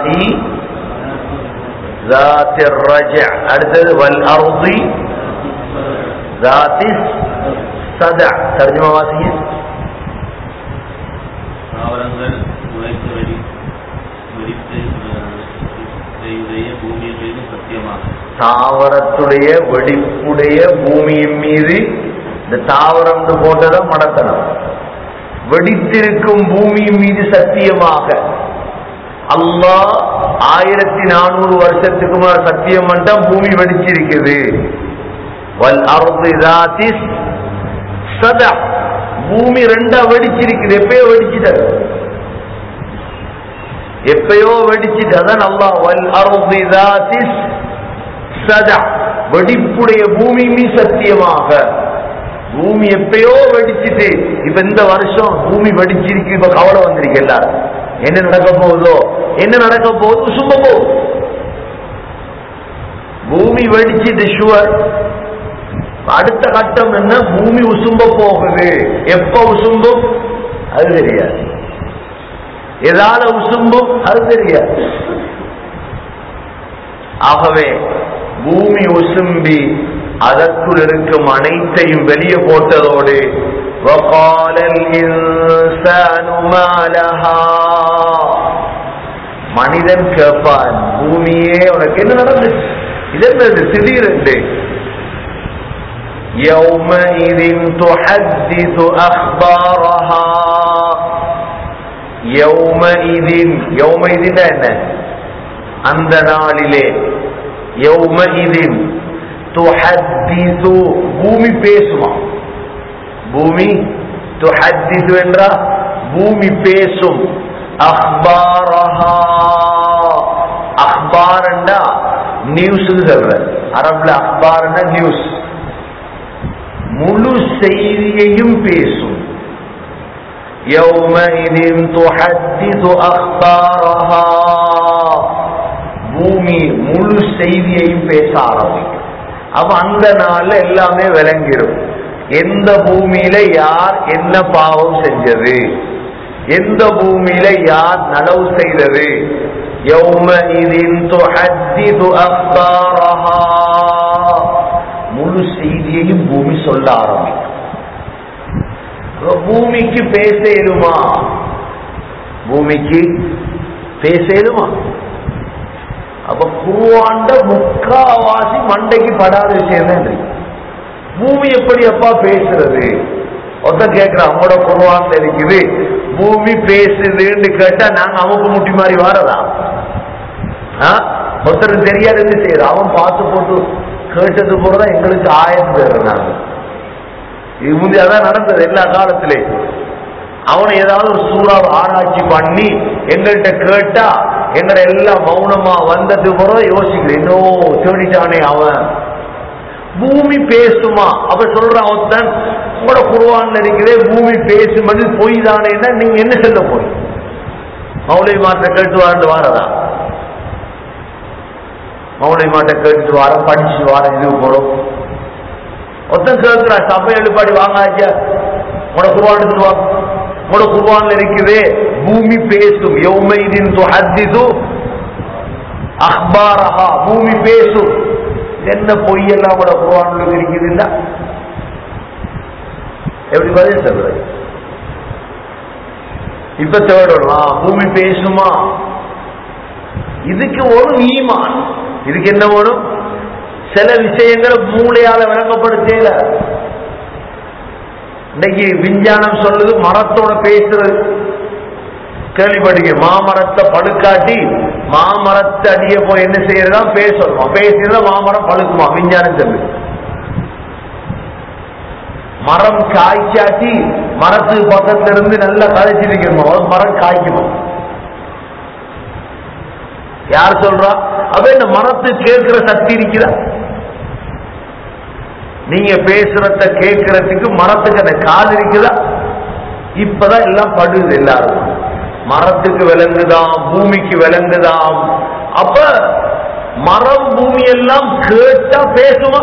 ذات الرجع அடுத்தது والأرض ذات الصدع தர்ஜுமா வாசிங்க தாவரங்கள் உழைத்து வெடி வெடித்து செய்தைய பூமியின் மீது சத்தியமாக தாவரத்துடைய வெடிப்புடைய பூமியின் மீது இந்த தாவரம் போட்டதை மடத்தனம் வெடித்திருக்கும் பூமியின் மீது சத்தியமாக அல்லாஹ் ஆயிரத்தி நானூறு வருஷத்துக்கு முன்னாடி சத்தியம் பண்ணிட்டா பூமி வெடிச்சிருக்குது வல் அர்து தாத்தி சதா பூமி ரெண்டா வெடிச்சிருக்குது எப்பயோ வெடிச்சிட்டது எப்பயோ வெடிச்சிட்டு அதான் அல்லாஹ் வல் அர்து தாத்தி சதா வெடிப்புடைய பூமி சத்தியமாக பூமி எப்பயோ வெடிச்சிட்டு இப்ப இந்த வருஷம் பூமி வெடிச்சிருக்கு இப்ப கவலை வந்திருக்கு எல்லாரும் என்ன நடக்க போகுதோ என்ன நடக்க போகுது சும்மா போகுது பூமி வெடிச்சிட்டு ஷுவர் அடுத்த கட்டம் என்ன பூமி உசும்ப போகுது எப்ப உசும்பும் அது தெரியாது எதால உசும்பும் அது தெரியாது ஆகவே பூமி உசும்பி அதற்குள் இருக்கும் அனைத்தையும் வெளியே போட்டதோடு وقال الإنسان ما لها மனிதன் கேட்பான் பூமியே உனக்கு என்ன நடந்துச்சு இது என்னது திடீரென்று يومئذ تحدث أخبارها يومئذ يومئذ என்ன அந்த நாளிலே يومئذ تحدث பூமி பேசுமா பூமி துஹத்திது என்றா பூமி பேசும் அஹ்பாரஹா அஹ்பாரண்டா நியூஸ் சொல்ற அரபுல அஹ்பாரண்டா நியூஸ் முழு செய்தியையும் பேசும் يومئذ تحدث أخبارها பூமி முழு செய்தியையும் பேச ஆரம்பிக்கும் அப்ப அந்த நாள்ல எல்லாமே விளங்கிடும் எந்த பூமியில யார் என்ன பாவம் செஞ்சது எந்த பூமியில யார் நலவு செய்தது يومئذ تحدث أخبارها முழு செய்தியையும் பூமி சொல்ல ஆரம்பிக்கும் அப்ப பூமிக்கு பேச இயலுமா பூமிக்கு பேச இயலுமா அப்ப குருவாண்ட முக்காவாசி மண்டைக்கு படாத விஷயம் தான் இருக்கு பூமி எப்படி அப்பா பேசுறது ஒருத்த கேட்கிற அவங்களோட குருவான்ல இருக்குது பூமி பேசுதுன்னு கேட்டா நாங்க அமுக்கு முட்டி மாதிரி வாரதா ஆ? ஒருத்தருக்கு தெரியாது என்ன செய்யறது அவன் பார்த்து போட்டு கேட்டது போலதான் எங்களுக்கு ஆயிரம் பேர் நாங்க இது முந்தைய அதான் நடந்தது எல்லா காலத்திலே அவனை ஏதாவது ஒரு சூறாவை ஆராய்ச்சி பண்ணி எங்கள்கிட்ட கேட்டா எங்களை எல்லாம் மௌனமா வந்தது போல யோசிக்கிறேன் இன்னும் தேடிட்டானே அவன் பூமி பேசுமா அப்ப சொல்றான் ஒருத்தன் உங்களோட குருவான்ல இருக்கிறே பூமி பேசும் பொய் தானேன்னா நீங்க என்ன சொல்ல போய் மௌலை மாற்ற கேட்டு வாரண்டு வாரதா மௌலை மாட்ட கேட்டு வார படிச்சு வார இது போறோம் ஒருத்தன் கேட்கிறான் சபை எழுப்பாடி வாங்க ஐயா உங்களோட குருவான் எடுத்து வா உங்களோட குருவான்ல இருக்குது பூமி பேசும் யௌமைதின் துஹத்திது அஹ்பாரஹா பூமி பேசும் என்ன பொய்யெல்லாம் கூட குர்ஆன்ல இருக்குது இல்ல எப்படி பதில் சொல்றது இப்ப தேடலாம் பூமி பேசுமா இதுக்கு ஒரு ஈமான் இதுக்கு என்ன வரும் சில விஷயங்களை மூளையால விளங்கப்படுத்தல இன்னைக்கு விஞ்ஞானம் சொல்லுது மரத்தோட பேசுறது கேள்விப்பட்டிருக்க மாமரத்தை பழுக்காட்டி மாமரத்தை அடிய போய் என்ன செய்யறதா பேசணுமா பேசியதா மாமரம் பழுக்குமா விஞ்ஞானம் சொல்லு மரம் காய்ச்சாட்டி மரத்துக்கு பக்கத்துல இருந்து நல்லா கதைச்சிருக்கணுமா மரம் காய்க்குமா யார் சொல்றா அப்ப இந்த மரத்து கேட்கிற சக்தி இருக்குதா நீங்க பேசுறத கேட்கறதுக்கு மரத்துக்கு அந்த காது இருக்குதா இப்பதான் எல்லாம் படுது எல்லாரும் மரத்துக்கு விளங்குதாம் பூமிக்கு விளங்குதாம் அப்ப மரம் பூமி எல்லாம் கேட்டா பேசுமா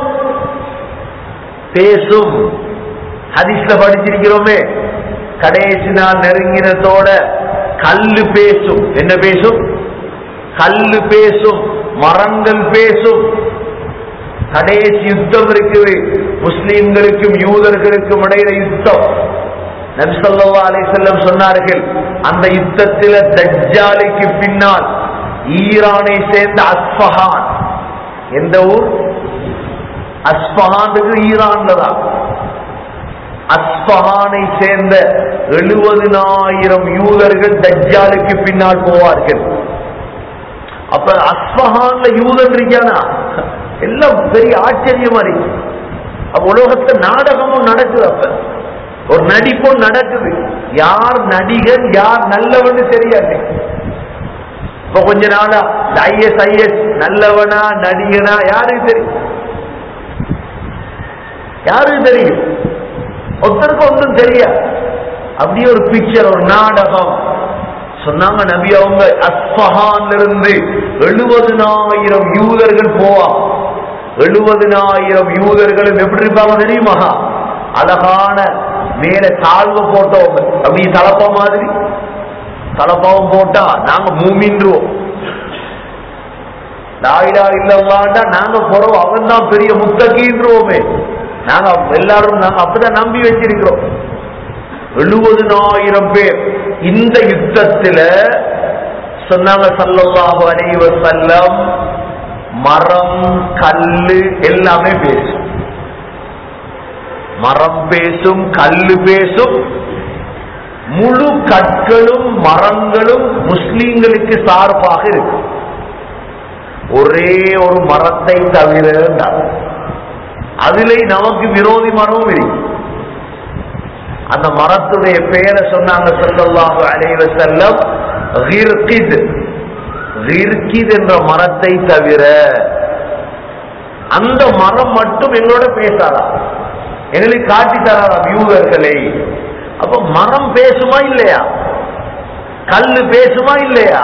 பேசும் ஹதீஸ்ல படிச்சிருக்கிறோமே கடைசி நாள் நெருங்கினத்தோட கல்லு பேசும் என்ன பேசும் கல்லு பேசும் மரங்கள் பேசும் கடைசி யுத்தம் இருக்குது முஸ்லிம்களுக்கும் யூதர்களுக்கும் இடையில யுத்தம் நபிசல்லா அலிசல்லம் சொன்னார்கள் அந்த யுத்தத்தில் தஜ்ஜாலிக்கு பின்னால் ஈரானை சேர்ந்த அஸ்பஹான் எந்த ஊர் அஸ்பஹானுக்கு ஈரான்ல தான் அஸ்பஹானை சேர்ந்த எழுபதினாயிரம் யூதர்கள் தஜ்ஜாலுக்கு பின்னால் போவார்கள் அப்ப அஸ்பஹான்ல யூதன் இருக்கானா எல்லாம் பெரிய ஆச்சரியமா இருக்கு அப்ப உலகத்துல நாடகமும் நடக்குது அப்ப ஒரு நடிப்பும் நடக்குது யார் நடிகன் யார் நல்லவன்னு தெரியாது இப்ப கொஞ்ச நாளா ஐஎஸ் ஐஎஸ் நல்லவனா நடிகனா யாருக்கு தெரியும் யாருக்கு தெரியும் ஒருத்தருக்கு ஒன்றும் தெரியாது அப்படியே ஒரு பிக்சர் ஒரு நாடகம் சொன்னாங்க நபி அவங்க அஸ்பஹான்ல இருந்து எழுபதுனாயிரம் யூதர்கள் போவாங்க எழுபதுனாயிரம் யூதர்களும் எப்படி இருப்பாங்க தெரியுமா அழகான மேல தாழ்வு போட்டவங்க அப்படி தலப்பா மாதிரி தலப்பாவும் போட்டா நாங்க மூமின்றுவோம் லாயிலா இல்லவாண்டா நாங்க போறோம் அவன் தான் பெரிய முத்தகீன்றுவோமே நாங்க எல்லாரும் நாங்க அப்பதான் நம்பி வச்சிருக்கிறோம் எழுபதுனாயிரம் பேர் இந்த யுத்தத்துல சொன்னாங்க சல்லல்லாஹு அலைஹி வஸல்லம் மரம் கல்லு எல்லாமே பேசும் மரம் பேசும் கல்லு பேசும் முழு கற்களும் மரங்களும் முஸ்லீம்களுக்கு சார்பாக இருக்கு ஒரே ஒரு மரத்தை தவிர அதிலே நமக்கு விரோதி மரமும் இருக்கு அந்த மரத்துடைய பெயரை சொன்னாங்க சொல்லல்லாஹு அலைஹி வஸல்லம் கிர்கித் கிர்கித் என்ற மரத்தை தவிர அந்த மரம் மட்டும் எங்களோட பேசாதா எங்களுக்கு காட்டி தராதாம் யூதர்களை அப்ப மரம் பேசுமா இல்லையா கல்லு பேசுமா இல்லையா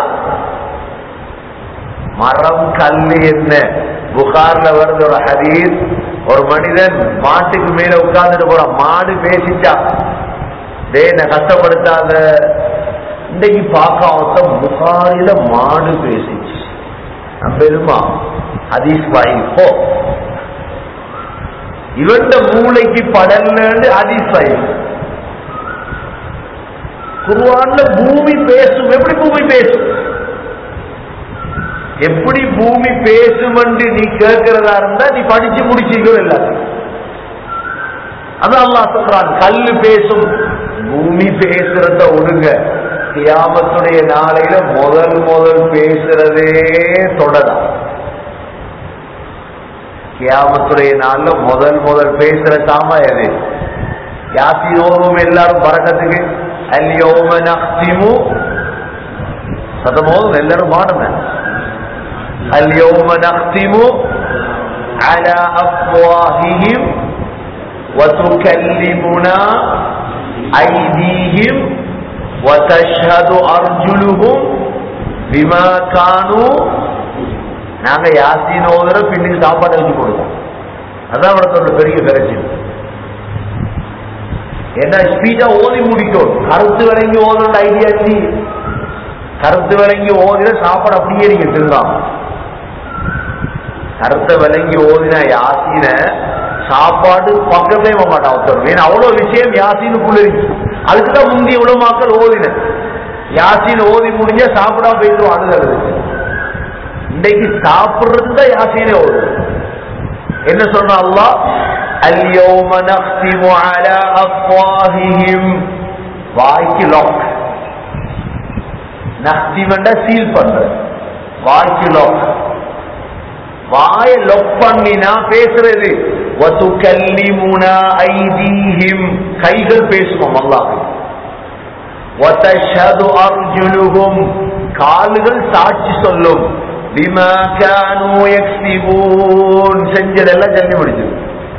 மரம் கல்லு என்ன புகார்ல வருது ஒரு ஹதீஸ் ஒரு மனிதன் மாட்டுக்கு மேல உட்கார்ந்துட்டு போறான் மாடு பேசிச்சா டே என்ன கஷ்டப்படுத்தாத இன்னைக்கு பார்க்க புகாரில மாடு பேசிச்சு நம்பெருமா ஹதீஸ் வாய் போ இவண்ட மூளைக்கு படல்னு ஹதீஸ் வாய் குருவான்ல பூமி பேசும் எப்படி பூமி பேசும் எப்படி பூமி பேசும் என்று நீ கேட்கிறதா இருந்தா நீ படிச்சு முடிச்சிக்கோ எல்லாத்தையும் அது அல்லாஹ் சொல்றான் கல்லு பேசும் பூமி பேசுறத ஒடுங்க கியாமத்துடைய நாளையில முதல் முதல் பேசுறதே தொடலாம் கியாமத்துடைய நாள்ல முதல் முதல் பேசுற சாமா எது யாசியோகம் எல்லாரும் பறக்கத்துக்கு அல்யோம நக்திமு சதமோதும் எல்லாரும் பாடுங்க اليوم نختم على أفواههم وتكلمنا أيديهم وتشهد أرجلهم بما كانوا நாங்க யாசின் ஓதுற பின்னுக்கு சாப்பாடு வச்சு கொடுப்போம் அதான் அவடத்தோட பெரிய பிரச்சனை என்ன ஸ்பீடா ஓதி முடிக்கும் கருத்து விளங்கி ஓதுற ஐடியா இல்ல கருத்து விளங்கி ஓதின சாப்பாடு அப்படியே நீங்க திருந்தாம் கருத்தை விளங்கி ஓதின யாசின சாப்பாடு பக்கமே போக மாட்டான் ஒருத்தர் ஏன்னா அவ்வளவு விஷயம் யாசினுக்குள்ள இருக்கு அதுக்குதான் முந்தைய உலமாக்கள் ஓதின யாசின் ஓதி முடிஞ்சா சாப்பிடாம போயிட்டு அழுகிறது இன்னைக்கு சாப்பிடுறது தான் யாசினே ஓது என்ன சொன்னா அல்லாஹ் اليوم نختم على أفواههم வாய்க்கு லாக் நக்திவண்டா சீல் பண்ற வாய்க்கு லாக் வாய லொக் பண்ணினா பேசுறது وَتُكَلِّمُنَا أَيْدِيهِمْ கைகள் பேசுவோம் அல்லாஹ் وَتَشْهَدُ أَرْجُلُهُمْ கால்கள் சாட்சி சொல்லும் بِمَا كَانُوا يَكْسِبُونَ செஞ்சதெல்லாம் சொல்லி முடிச்சது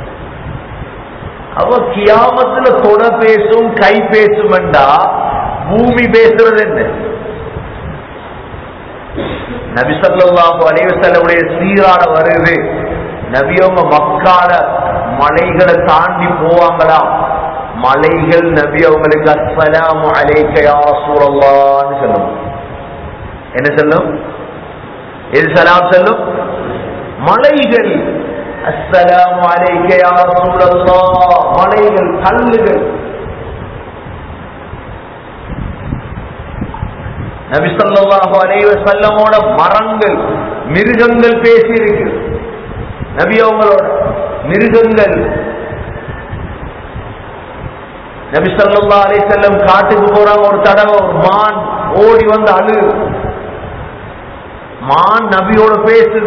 அவ கியாமத்துல தொட பேசும் கை பேசுமெண்டா பூமி பேசுறது என்ன நபி ஸல்லல்லாஹு அலைஹி வஸல்லமுடைய சீராட வருது நபியவங்க மக்கால மலைகளை தாண்டி போவாங்களாம் மலைகள் நபி அவங்களுக்கு அஸ்ஸலாமு அலைக்க யா ரசூலல்லாஹ்னு சொல்லும் என்ன சொல்லும் எது சலாம் சொல்லும் மலைகள் அஸ்ஸலாமு அலைக்க யா ரசூலல்லாஹ் மலைகள் கல்லுகள் நபி ஸல்லல்லாஹு அலைஹி வஸல்லமோட மரங்கள் மிருகங்கள் பேசி இருக்கு நபி அவங்களோட மிருகங்கள் நபி ஸல்லல்லாஹு அலைஹி வஸல்லம் காட்டுக்கு போறாங்க ஒரு தடவை ஒரு மான் ஓடி வந்து அழு மான் நபியோட பேசுது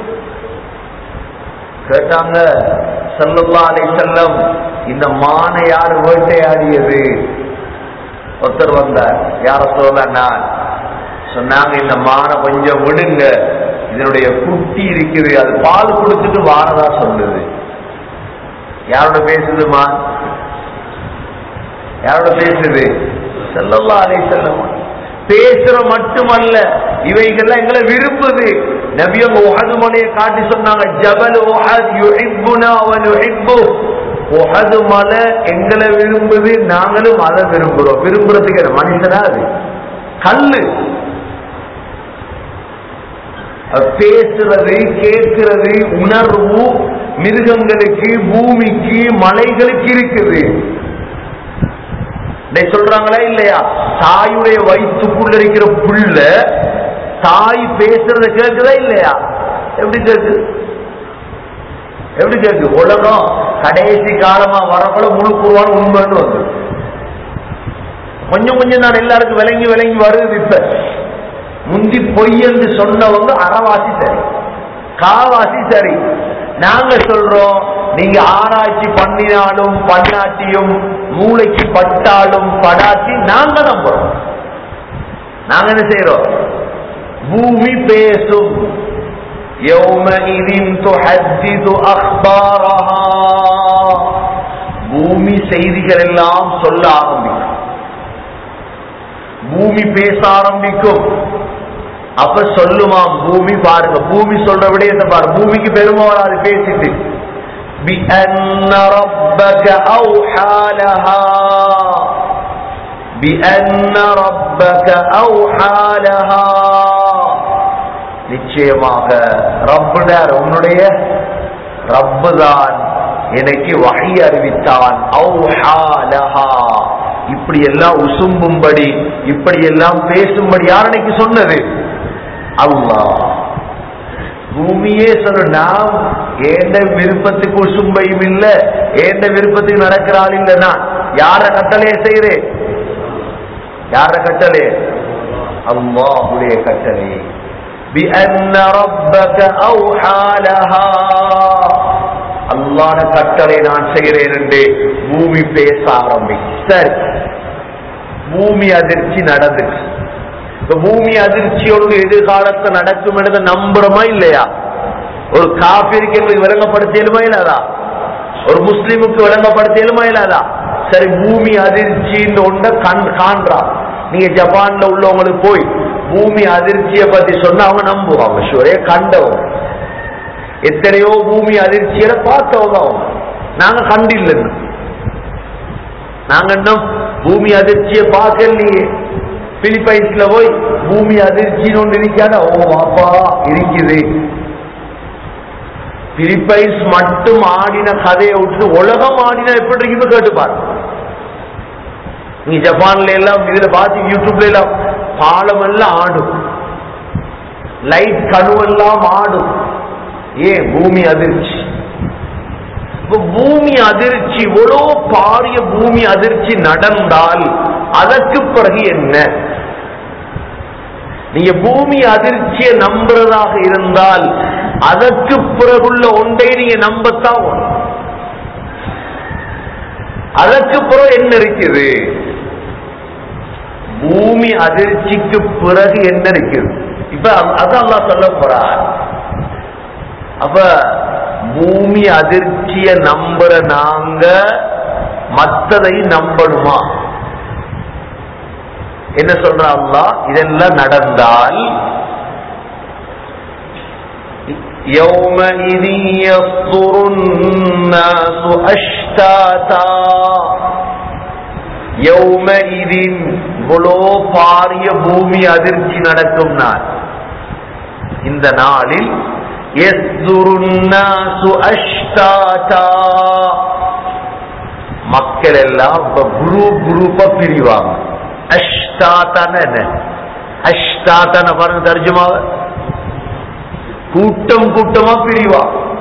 கேட்டாங்க சல்லல்லா அலை செல்லம் இந்த மானை யார் வேட்டையாடியது ஒருத்தர் வந்தார் யார சொல்ல நான் சொன்னாங்க இந்த மானை கொஞ்சம் விடுங்க இதனுடைய குட்டி இருக்குது அது பால் கொடுத்துட்டு வாரதா சொல்லுது யாரோட பேசுது மான் யாரோட பேசுது செல்லல்லா அலை செல்லம் பேசுற மட்டுமல்ல இவைகள்லாம் எங்களை விரும்புது நபியங்க உஹது மலையை காட்டி சொன்னாங்க ஜபல் உஹத் யுஹிப்புனா வ நுஹிப்பு உஹது மலை எங்களை விரும்புது நாங்களும் அதை விரும்புறோம் விரும்புறதுக்கு அது மனுஷனா அது கல்லு அது பேசுறது கேட்கிறது உணர்வு மிருகங்களுக்கு பூமிக்கு மலைகளுக்கு இருக்குது இதை சொல்றாங்களா இல்லையா தாயுடைய வயிற்றுக்குள்ள இருக்கிற புள்ள தாய் பேசுறத கேக்குதா இல்லையா எப்படி கேக்கு எப்படி கேக்கு உலகம் கடைசி காலமா வரப்போல முழுக்குருவான உண்மைன்னு வந்து கொஞ்சம் கொஞ்சம் நான் எல்லாருக்கும் விளங்கி விளங்கி வருது இப்ப முந்தி பொய் என்று சொன்னவங்க அறவாசி சரி காவாசி சரி நாங்க சொல்றோம் நீங்க ஆராய்ச்சி பண்ணினாலும் பண்ணாட்டியும் மூளைக்கு பட்டாலும் படாட்டி நாங்க நம்புறோம் நாங்க என்ன செய்யறோம் பூமி பேசும் يومئذ تحدث أخبارها பூமி செய்திகள் எல்லாம் சொல்ல ஆரம்பிக்கும் பூமி பேச ஆரம்பிக்கும் அப்ப சொல்லுமாம் பூமி பாருங்க பூமி சொல்ற விடயத்தை பாரு பூமிக்கு பெருமை வராது பேசிட்டு بأن ربك أوحى لها بأن ربك أوحى لها நிச்சயமாக ரப்புடார் உன்னுடைய ரப்பு தான் எனக்கு வகை அறிவித்தான் அவுஹா லஹா இப்படி எல்லாம் உசும்பும்படி இப்படி எல்லாம் பேசும்படி யார் அன்னைக்கு சொன்னது அல்லாஹ் பூமியே சொல்லு நாம் ஏந்த விருப்பத்துக்கு உசும்பையும் இல்ல ஏந்த விருப்பத்துக்கு நடக்கிற ஆள் இல்ல நான் யார கட்டளையை செய்யறேன் யார கட்டளை அல்லாஹுடைய கட்டளை بأن ربك أوحى لها அல்லாட கட்டளை நான் செய்கிறேன் என்று பூமி பேச ஆரம்பி சரி பூமி அதிர்ச்சி நடந்துச்சு இப்ப பூமி அதிர்ச்சியோடு எதிர்காலத்தை நடக்கும் என்று நம்புறோமா இல்லையா ஒரு காபிருக்கு எங்களுக்கு விளங்கப்படுத்தியலுமா இல்லாதா ஒரு முஸ்லிமுக்கு விளங்கப்படுத்தியலுமா இல்லாதா சரி பூமி அதிர்ச்சின்னு ஒன்றை கண் காண்றான் நீங்க ஜப்பான்ல உள்ளவங்களுக்கு போய் பூமி அதிர்ச்சியை பத்தி சொன்னா அவங்க நம்புவாங்க ஷூரே கண்டவங்க எத்தனையோ பூமி அதிர்ச்சியில பார்த்தவங்க அவங்க நாங்க கண்டில்லைன்னு நாங்க இன்னும் பூமி அதிர்ச்சியை பார்க்கலையே பிலிப்பைன்ஸ்ல போய் பூமி அதிர்ச்சின்னு ஒன்று இருக்காத ஓ வாப்பா இருக்குது பிலிப்பைன்ஸ் மட்டும் ஆடின கதையை விட்டு உலகம் ஆடினா எப்படி இருக்குன்னு கேட்டு பாருங்க நீ ஜப்பான்ல எல்லாம் இதுல பார்த்து யூடியூப்ல எல்லாம் பாலம் எல்லாம் ஆடும் லைட் கணுவெல்லாம் ஆடும் ஏன் பூமி அதிர்ச்சி இப்ப பூமி அதிர்ச்சி இவ்வளோ பாரிய பூமி அதிர்ச்சி நடந்தால் அதற்கு பிறகு என்ன நீங்க பூமி அதிர்ச்சியை நம்புறதாக இருந்தால் அதற்கு பிறகுள்ள ஒன்றை நீங்க நம்பத்தான் வேணும். அதற்கு பிறகு என்ன இருக்குது பூமி அதிர்ச்சிக்கு பிறகு என்ன இருக்குது இப்ப அதான் அல்லாஹ் சொல்ல போறார் அப்ப பூமி அதிர்ச்சிய நம்புற நாங்க மத்ததை நம்பணுமா என்ன சொல்ற அல்லாஹ் இதெல்லாம் நடந்தால் يومئذ يصدر الناس أشتاتا يومئذ இவ்வளோ பாரிய பூமி அதிர்ச்சி நடக்கும் நாள் இந்த நாளில் يصدر الناس أشتاتا மக்கள் எல்லாம் குரூப் குரூப்பா பிரிவாங்க அஷ்டாத்தான என்ன அஷ்டாத்தான பாருங்க தர்ஜுமாவ கூட்டம் கூட்டமா பிரிவா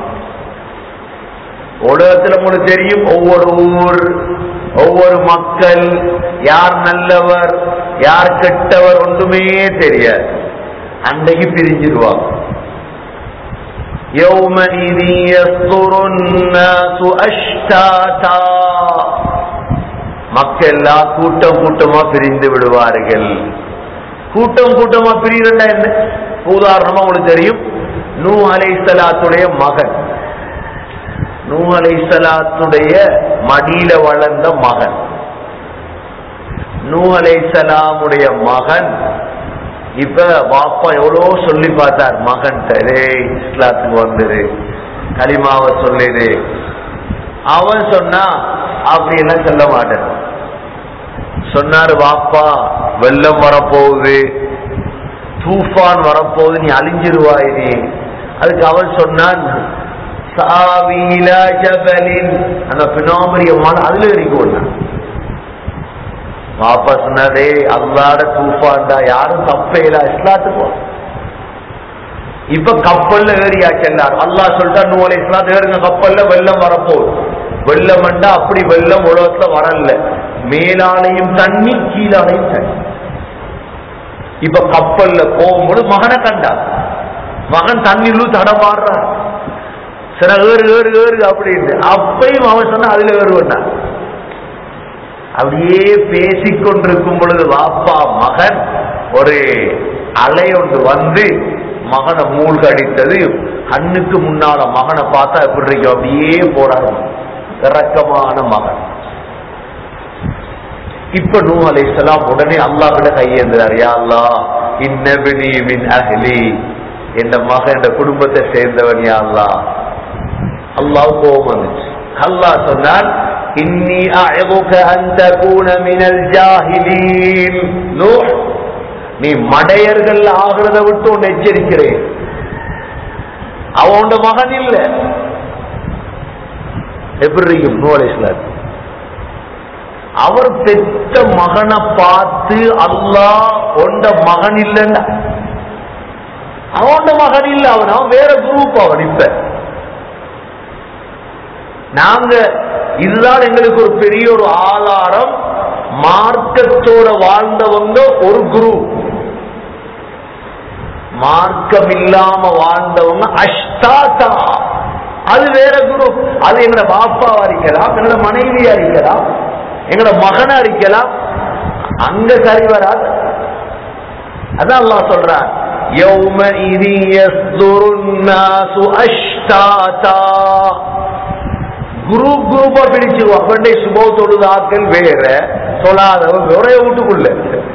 உலகத்துல உங்களுக்கு தெரியும் ஒவ்வொரு ஊர் ஒவ்வொரு மக்கள் யார் நல்லவர் யார் கெட்டவர் ஒன்றுமே தெரியாது அன்றைக்கு பிரிஞ்சிருவாங்க يومئذ يصدر الناس أشتاتا மக்கள் எல்லாம் கூட்டம் கூட்டமா பிரிந்து விடுவார்கள் கூட்டம் கூட்டமா பிரிகிறா என்ன உதாரணமா உங்களுக்கு தெரியும் நூ அலைசலாத்துடைய மகன் நூ அலைசலாத்துடைய மடியில வளர்ந்த மகன் நூ அலைசலாமுடைய மகன் இப்ப பாப்பா எவ்வளோ சொல்லி பார்த்தார் மகன் டேய் இஸ்லாத்துக்கு வந்துரு களிமாவை சொல்லிடு அவன் சொன்னா அப்படி எல்லாம் சொல்ல மாட்டேன் சொன்னாரு வாப்பா வெள்ளம் வரப்போகுது தூஃபான் வரப்போகுது நீ அழிஞ்சிருவாய் நீ அதுக்கு அவன் சொன்னான் சாவீலா ஜபலின் அந்த பினாமரிய மலை அதுல இறங்கி வாப்பா சொன்னாரே அல்லாட தூஃபான்டா யாரும் தப்பேல இஸ்லாத்துக்கு வா. இப்ப கப்பல்ல ஏறியாச்சு எல்லாரும் அல்லாஹ் சொல்லிட்டா நூலை இஸ்லாத்து ஏறுங்க கப்பல்ல வெள்ளம் வரப்போகுது வெள்ளம் வந்தா அப்படி வெள்ளம் உலகத்துல வரல மேலாலையும் தண்ணி கீழாலையும் தண்ணி இப்ப கப்பல்ல போகும்போது மகனை கண்டா மகன் தண்ணிலும் தடமாடுறான் சில ஏறு ஏறு ஏறு அப்படின்னு அப்பையும் அவன் சொன்னா அதுல ஏறுவா அப்படியே பேசிக் கொண்டிருக்கும் பொழுது வாப்பா மகன் ஒரு அலை ஒன்று வந்து மகனை மூழ்க அடித்தது கண்ணுக்கு முன்னால மகனை பார்த்தா எப்படி இருக்கும் அப்படியே போறாரு இறக்கமான மகன் இப்ப நூ அலைஹிஸ்ஸலாம் உடனே அல்லாஹ்விட கையேந்துறார் யா அல்லாஹ் இன்னபினி மின் அஹ்லி என் மகன் என் குடும்பத்தை சேர்ந்தவன் யா அல்லாஹ் அல்லாஹ் கோபம் வந்துச்சு அல்லாஹ் சொன்னான் இன்னி அஅதுக அன் தகூன மினல் ஜாஹிலீன் நூஹ் நீ மடையர்கள் ஆகிறத விட்டு உன்னை எச்சரிக்கிறேன் அவனோட மகன் இல்ல எப்படி இருக்கும் நூ அலைஹிஸ்ஸலாம் அவர் பெற்ற மகனை பார்த்து அல்லாஹ் உண்ட மகன் இல்லைன்னா அவன் மகன் இல்ல அவன் அவன் வேற குரூப் அவன் இப்ப நாங்க இதுதான் எங்களுக்கு ஒரு பெரிய ஒரு ஆதாரம் மார்க்கத்தோட வாழ்ந்தவங்க ஒரு குரூப் மார்க்கம் இல்லாம வாழ்ந்தவங்க அஷ்டாதா அது வேற குரூப் அது எங்களோட பாப்பாவா இருக்கலாம் எங்களோட மனைவியா இருக்கலாம் எங்களோட மகனா இருக்கலாம் அங்க சரி வராது அதான் அல்லாஹ் சொல்றான் يومئذ يصدر الناس أشتاتا குரூப் குரூப்பா பிரிச்சிருவான் பண்டை சுபோ தொழுதாக்கள் வேற சொல்லாதவன் ஒரே வீட்டுக்குள்ள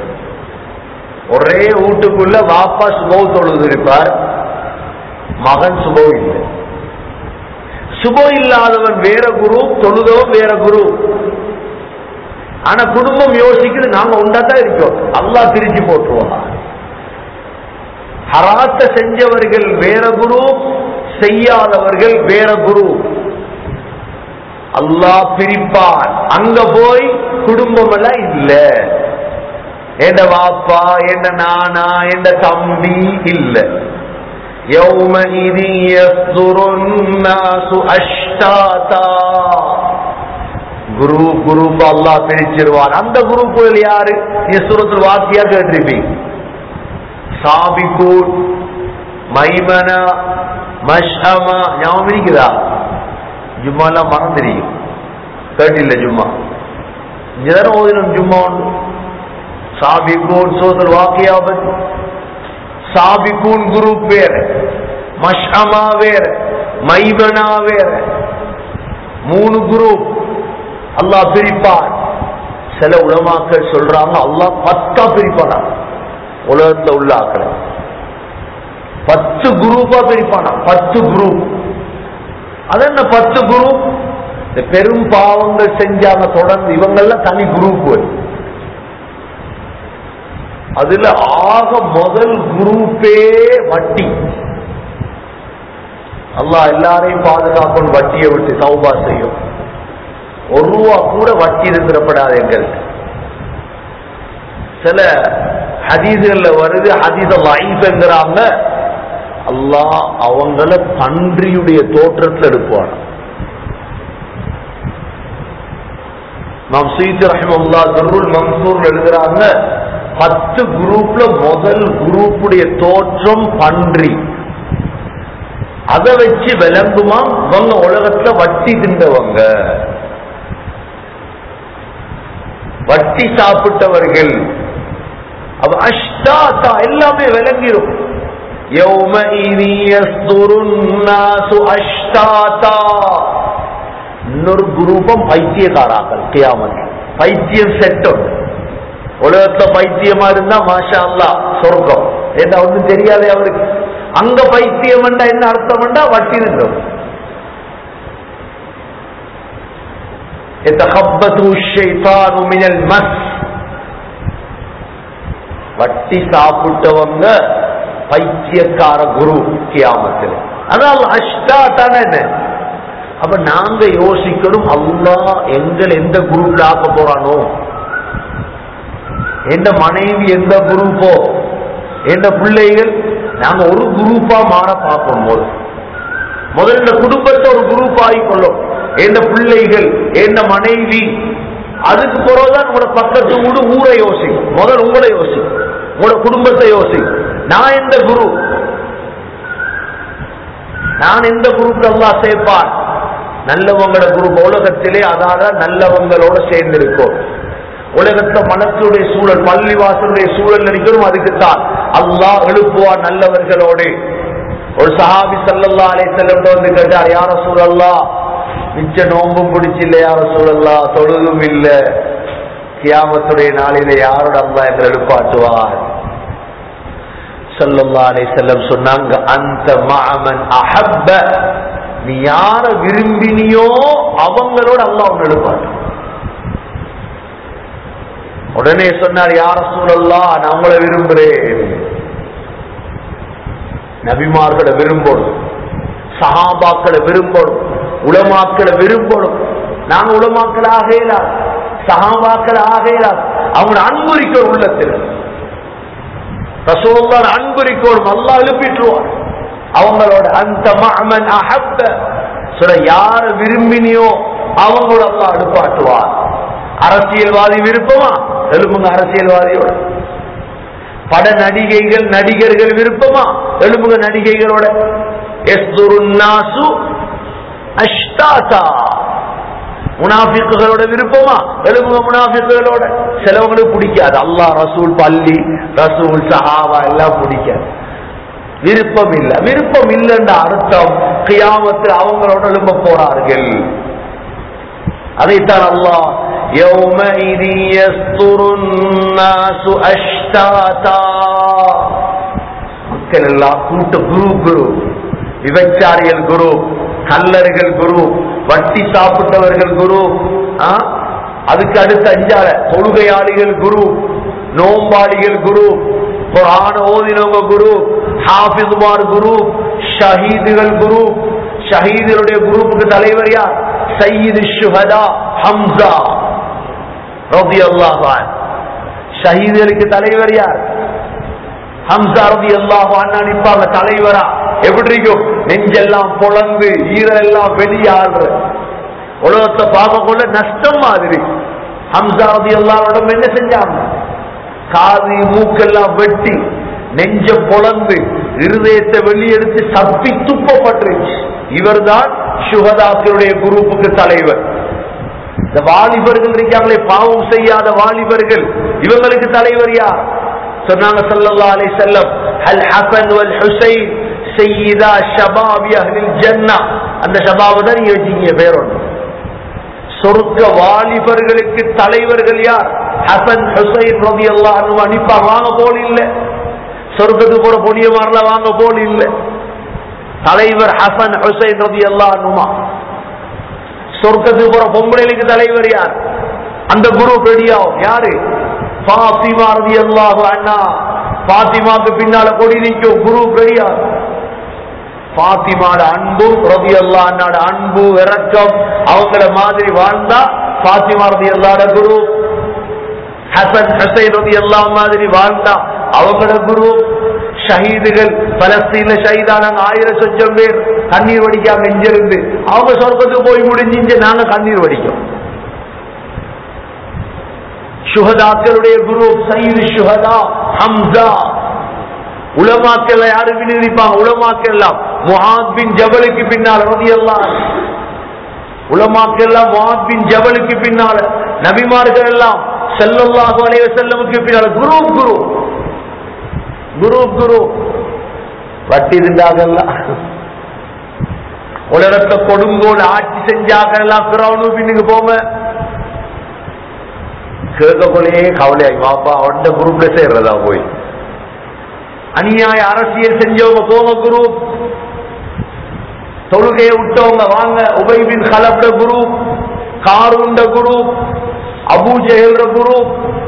ஒரே வீட்டுக்குள்ள வாப்பா சுபோ தொழுது இருப்பார் மகன் சுபோ இல்லை சுபோ இல்லாதவன் வேற குரூப் தொழுதவன் வேற குரூப் ஆனா குடும்பம் யோசிக்குது நாங்க உண்டாதான் இருக்கோம் அல்லாஹ் பிரிச்சு போட்டுருவான் ஹராத்த செஞ்சவர்கள் வேற குரு செய்யாதவர்கள் வேற குரு அல்லாஹ் பிரிப்பான் அங்க போய் குடும்பம் எல்லாம் இல்ல என் வாப்பா என்ன நானா என் தம்பி இல்ல يومئذ يصدر الناس أشتاتا குரூப் குரூப் அல்லாஹ் பிரிச்சிருவான் அந்த குரூப்புகள் யாரு நீ சூரத்தில் வாசியா கேட்டிருப்பீங்க சாபிகூன் மைமனா மஷ்அமா ஞாபகம் இருக்குதா ஜும்மாலாம் மறந்துருக்கும் கேட்டில்ல ஜும்மா இங்கதானே ஓதினோம் ஜும்மா ஒன்று சாபிகூன் சோதல் வாக்கியா பத்தி சாபிகூன் குரூப் வேற மஷ்அமா வேற மைமனா வேற மூணு குரூப் அல்லாஹ் பிரிப்பான் சில உலமாக்கள் சொல்றாங்க அல்லாஹ் பத்தா பிரிப்பானா உலகத்துல உள்ள ஆக்களை பத்து குரூப்பா பிரிப்பானா பத்து குரூப் அது என்ன பத்து குரூப் இந்த பெரும் பாவங்கள் செஞ்சாங்க தொடர்ந்து இவங்கெல்லாம் தனி குரூப் அதுல ஆக முதல் குரூப்பே வட்டி அல்லாஹ் எல்லாரையும் பாதுகாக்கணும் வட்டியை விட்டு சௌபா செய்யும் ஒரு ரூபா கூட வட்டி இருந்திரப்படாது எங்களுக்கு சில ஹதீதுகள்ல வருது ஹதீத லைஃப்ங்கிறாங்க அல்லாஹ் அவங்கள பன்றியுடைய தோற்றத்தில் எடுப்பான் நாம் சீத்து ரஹிமல்லா துருள் மன்சூர் எழுதுறாங்க பத்து குரூப்ல முதல் குரூப்புடைய தோற்றம் பன்றி அதை வச்சு விளங்குமா இவங்க உலகத்துல வட்டி தின்றவங்க வட்டி சாப்பிட்டவர்கள் அப்ப அஷ்டாத்தா எல்லாமே விளங்கிடும் يومئذ يصدر الناس أشتاتا இன்னொரு குரூப்பம் பைத்தியக்காராக்கள் கியாமத் பைத்தியம் செட்டும் உலகத்துல பைத்தியமா இருந்தா மாஷா அல்லா சொர்க்கம் என்ன ஒண்ணும் தெரியாதே அவருக்கு அங்க பைத்தியம் என்ன அர்த்தம் வட்டி நின்றோம் يتخبطه الشيطان من المس வட்டி சாப்பிட்டவங்க பைத்தியக்கார குரு கியாமத்தில் அதான் அஷ்டாத்தான என்ன அப்ப நாங்க யோசிக்கணும் அல்லாஹ் எங்கள் எந்த குரூப்ல ஆக்க போறானோ எந்த மனைவி எந்த குரூப்போ எந்த பிள்ளைகள் நாங்க ஒரு குரூப்பா மாற பார்ப்போம் போது முதல்ல இந்த குடும்பத்தை ஒரு குரூப் ஆகிக்கொள்ளும் எந்த பிள்ளைகள் எந்த மனைவி அதுக்கு பிறகுதான் உங்களோட பக்கத்து வீடு ஊரை யோசி முதல் உங்களை யோசி உங்களோட குடும்பத்தை யோசி நான் எந்த குரு நான் எந்த குரூப் எல்லாம் சேர்ப்பான் நல்லவங்களோட குரூப் உலகத்திலே அதாக நல்லவங்களோட சேர்ந்து இருக்கும் உலகத்துல மனசுடைய சூழல் பள்ளி வாசலுடைய சூழல் இருக்கிறோம் அதுக்குத்தான் அல்லாஹ் எழுப்புவார் நல்லவர்களோடு ஒரு சஹாபி சல்லல்லா அலை செல்லம் வந்து கேட்டார் யார சூழல்லா மிச்ச நோம்பும் பிடிச்சில்ல யார சூழல்லா தொழுதும் இல்ல கியாமத்துடைய நாளில யாரோட அல்லா எங்களை எழுப்பாட்டுவார் சல்லல்லா அலை செல்லம் சொன்னாங்க அந்த மாமன் அஹப்ப நீ யார விரும்பினியோ அவங்களோட அல்லாஹ் உன்னை எழுப்பாட்டு உடனே சொன்னார் யார சூழல்லா நான் உங்களை விரும்புறேன் நபிமார்களை விரும்பணும் சஹாபாக்களை விரும்பணும் உலமாக்களை விரும்பணும் நாங்க உலமாக்கள் ஆகையிலார் சஹாபாக்கள் ஆகையிலார் அவங்க அன்புரிக்க உள்ளத்தில் ரசோல்லான் அன்புரிக்கணும் அல்லா எழுப்பிட்டுருவார் அவங்களோட அந்த மகமன் அஹப்ப சொல்ல யார விரும்பினியோ அவங்களோட அல்லா எழுப்பாட்டுவார் அரசியல்வாதி விருப்பமா எழுப்புங்க அரசியல்வாதியோட பட நடிகைகள் நடிகர்கள் விருப்பமா எழுப்புங்க நடிகைகளோட எஸ்துருன்னாசு அஷ்டாதா முனாஃபிக்குகளோட விருப்பமா எழுப்புங்க முனாஃபிக்குகளோட சிலவங்களுக்கு பிடிக்காது அல்லாஹ் ரசூல் பள்ளி ரசூல் சஹாவா எல்லாம் பிடிக்காது விருப்பம் இல்ல விருப்பம் இல்லைன்ற அர்த்தம் கியாமத்தில் அவங்களோட எழும்ப போறார்கள் அதைத்தான் அல்லாஹ் يومئذ يصدر الناس أشتاتا மக்கள் எல்லாம் கூட்ட குரு குரு விபச்சாரிகள் குரு கல்லர்கள் குரு வட்டி சாப்பிட்டவர்கள் குரு ஆ? அதுக்கு அடுத்த அஞ்சால தொழுகையாளிகள் குரு நோம்பாளிகள் குரு குரான ஓதினவங்க குரு ஹாஃபிதுமார் குரு ஷஹீதுகள் குரு ஷஹீதுடைய குரூப்புக்கு தலைவர் யார் சையீது ஷுஹதா ஹம்சா ரபி அல்லாஹான் ஷஹீதுகளுக்கு தலைவர் யார் ஹம்சா ரபி அல்லாஹான் நிற்பாங்க தலைவரா எப்படி இருக்கும் நெஞ்செல்லாம் பொழந்து ஈரெல்லாம் வெளியாடுற உலகத்தை பார்க்கக்குள்ள நஷ்டம் மாதிரி ஹம்சா ரபி அல்லாவோட என்ன செஞ்சாங்க காது மூக்கெல்லாம் வெட்டி நெஞ்ச பொழந்து இருதயத்தை வெளியெடுத்து சப்பி துப்பப்பட்டுருச்சு இவர்தான் சுகதாக்களுடைய குரூப்புக்கு தலைவர் இந்த வாலிபர்கள் இருக்காங்களே பாவம் செய்யாத வாலிபர்கள் இவங்களுக்கு தலைவர் யார் சொன்னாங்க ஸல்லல்லாஹு அலைஹி வஸல்லம் அல் ஹசன் வல் ஹுசைன் சையீதா ஷபாபி அஹ்லில் ஜன்னah அந்த ஷபாப தான் நீங்க வச்சீங்க பேர் ஒன்று சொர்க்க வாலிபர்களுக்கு தலைவர்கள் யார் ஹசன் ஹுசைன் ரலியல்லாஹு அன்ஹு அனுப்பா வாங்க போல் இல்ல சொர்க்கத்துக்கு போற பொடிய மாதிரிலாம் வாங்க போல் இல்ல தலைவர் ஹசன் ஹுசைன் ரலியல்லாஹு அன்ஹுமா சொர்க்கத்துக்கு போற பொம்பளைகளுக்கு தலைவர் யார் அந்த குரூப் ரெடியாகும் யாரு பாத்திமா ரலியல்லாஹு அன்ஹா பாத்திமாக்கு பின்னால கொடி நிற்கும் குரூப் ரெடியாகும் பாத்திமாட அன்பு ரவி அல்லாட அன்பு இறக்கம் அவங்கள மாதிரி வாழ்ந்தா பாத்திமா ரவி அல்லாட குரு ஹசன் ஹசைன் ரவி அல்லா மாதிரி வாழ்ந்தா அவங்களோட குரு ஷஹீதுகள் பலஸ்தீன்ல ஷஹீதானாங்க ஆயிரம் சொச்சம் பேர் கண்ணீர் வடிக்காம இங்கிருந்து அவங்க சொர்க்கத்துக்கு போய் முடிஞ்சு நாங்க கண்ணீர் வடிக்கும் சுஹதாக்களுடைய குரு சையீது சுஹதா ஹம்சா உலமாக்கள் யாரு பின்னிருப்பாங்க உலமாக்கள் எல்லாம் முஹாத் பின் ஜபலுக்கு பின்னால் ரதியல்லாஹு அன்ஹு. உலமாக்கள் எல்லாம் முஹாத் பின் ஜபலுக்கு பின்னால நபிமார்கள் எல்லாம் ஸல்லல்லாஹு அலைஹி வஸல்லமுக்கு பின்னால குரு குரு குரு குரு வட்டி இருந்தாங்கல்ல உலகத்தை கொடுங்கோல் ஆட்சி செஞ்சாங்கல்லாம் பிறவனு பின்னுக்கு போங்க கேட்கக்குள்ளேயே கவலையாகி வாப்பா அவன்கிட்ட குரூப்ல சேர்றதா போய் அநியாய அரசியல் செஞ்சவங்க போங்க குரு தொழுகையை விட்டவங்க வாங்க உபைபின் கலப்ட குரு காருண்ட குரு அபூ ஜெயல்ற குரு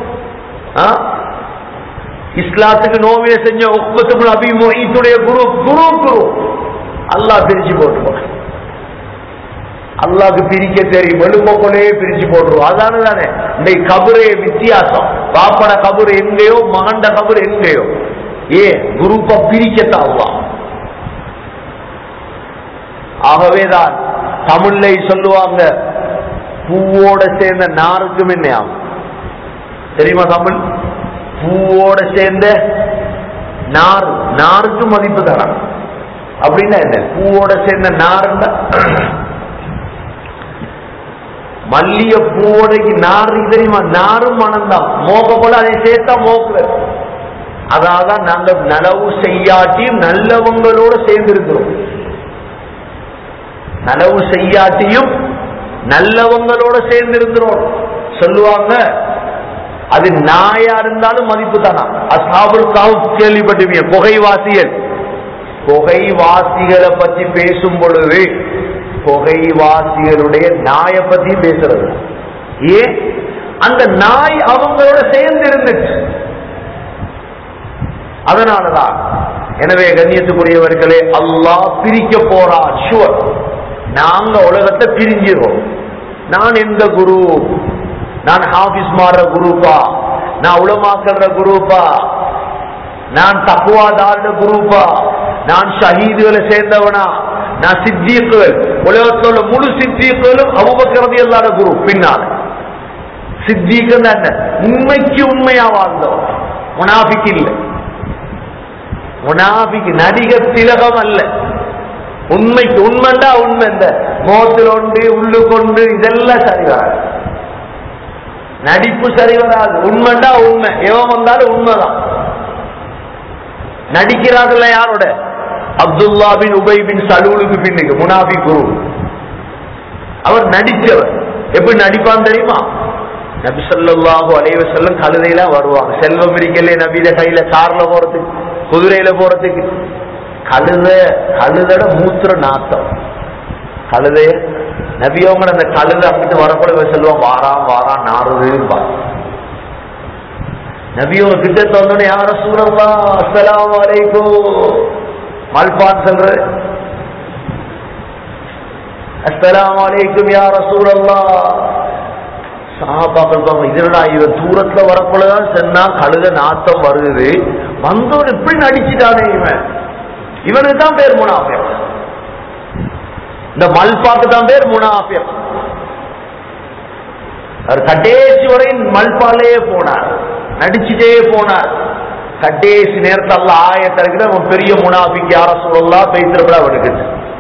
இஸ்லாத்துக்கு நோவே செஞ்ச உக்பத்துக்குள் அபி மொஹீத்துடைய குரு குரு குரு அல்லாஹ் பிரிச்சு போட்டுருவான் அல்லாஹ்க்கு பிரிக்க தெரியும் வெளுப்பொலே பிரிச்சு போட்டுருவோம் அதானே தானே இந்த கபரே வித்தியாசம் பாப்பட கபரு எங்கேயோ மகண்ட கபரு எங்கேயோ ஏ குரூப்ப பிரிக்கத்தான் அல்லாஹ் ஆகவேதான் தமிழ்ல சொல்லுவாங்க பூவோட சேர்ந்த நாருக்கும் என்ன தெரியுமா தமிழ் பூவோட சேர்ந்த நார் நாருக்கு மதிப்பு தரான் அப்படின்னா என்ன பூவோட சேர்ந்த நாருன்னா மல்லிய பூவோடைக்கு நாரு தெரியுமா நாரும் மனம்தான் மோக போல அதை சேர்த்தா மோக்கல அதான் நாங்க நலவு செய்யாட்டியும் நல்லவங்களோட சேர்ந்து இருக்கிறோம் நலவு செய்யாட்டியும் நல்லவங்களோட சேர்ந்து இருக்கிறோம் சொல்லுவாங்க அது நாயா இருந்தாலும் மதிப்பு தானா அசாபுல் காவு கேள்விப்பட்டிருப்பீங்க புகைவாசிகள் புகைவாசிகளை பத்தி பேசும் பொழுது புகைவாசிகளுடைய நாயை பத்தி பேசுறது ஏன் அந்த நாய் அவங்களோட சேர்ந்து இருந்துச்சு அதனாலதான் எனவே கண்ணியத்துக்குரியவர்களே அல்லாஹ் பிரிக்க போறான் ஷுவர் நாங்க உலகத்தை பிரிஞ்சிரோம் நான் எந்த குரு நான் ஹாபிஸ் மாறுற குரூப்பா நான் உளமாக்குற குரூப்பா நான் தக்குவாதார குரூப்பா நான் ஷஹீதுகளை சேர்ந்தவனா நான் சித்தியக்குகள் உலகத்தில் உள்ள முழு சித்தியக்களும் அபுபக்கரதி இல்லாத குரு பின்னால் சித்திக்கு என்ன உண்மைக்கு உண்மையா வாழ்ந்தவன் முனாபிக்கு இல்லை முனாபிக்கு நடிகர் திலகம் அல்ல உண்மைக்கு உண்மைண்டா உண்மை இந்த மோத்தில் உண்டு உள்ளு கொண்டு இதெல்லாம் சரி வராது நடிப்பு சரி வராது உண்மைண்டா உண்மை எவன் வந்தாலும் உண்மைதான் நடிக்கிறார்கள்ல யாரோட அப்துல்லா பின் உபை பின் சலூலுக்கு பின்னுக்கு முனாபி குரு அவர் நடிச்சவர் எப்படி நடிப்பான் தெரியுமா நபி ஸல்லல்லாஹு அலைஹி வஸல்லம் கழுதையில வருவாங்க செல்வம் இருக்கல நபியில கையில கார்ல போறதுக்கு குதிரையில போறதுக்கு கழுத கழுதட மூத்திர நாத்தம் கழுதைய நபியவங்க அந்த கழுத அப்படிட்டு வரக்கூட செல்வம் வாரான் வாரான் நாறுதுன்னு நபியவங்க கிட்ட தந்தோடனே யார சூழல்லா அஸ்ஸலாமு அலைக்கும் மல்பான் சொல்ற அஸ்ஸலாமு அலைக்கும் யார சூழல்லா சாபாக்கள் பாப்போம் இதனடா இவன் தூரத்துல வரக்குள்ளதான் சென்னா கழுத நாத்தம் வருது வந்தோடு இப்படி நடிச்சுட்டானே இவன் இவனுக்கு தான் பேர் முனாஃபியம் இந்த மல்பாக்கு தான் பேர் முனாஃபியம் அவர் கடைசி வரை மல்பாலே போனார் நடிச்சுட்டே போனார் கடைசி நேரத்தில் அல்ல ஆயத்திறக்கிற அவன் பெரிய முனாஃபிக்கு யார சொல்லலாம் பேசுறப்பட அவனுக்கு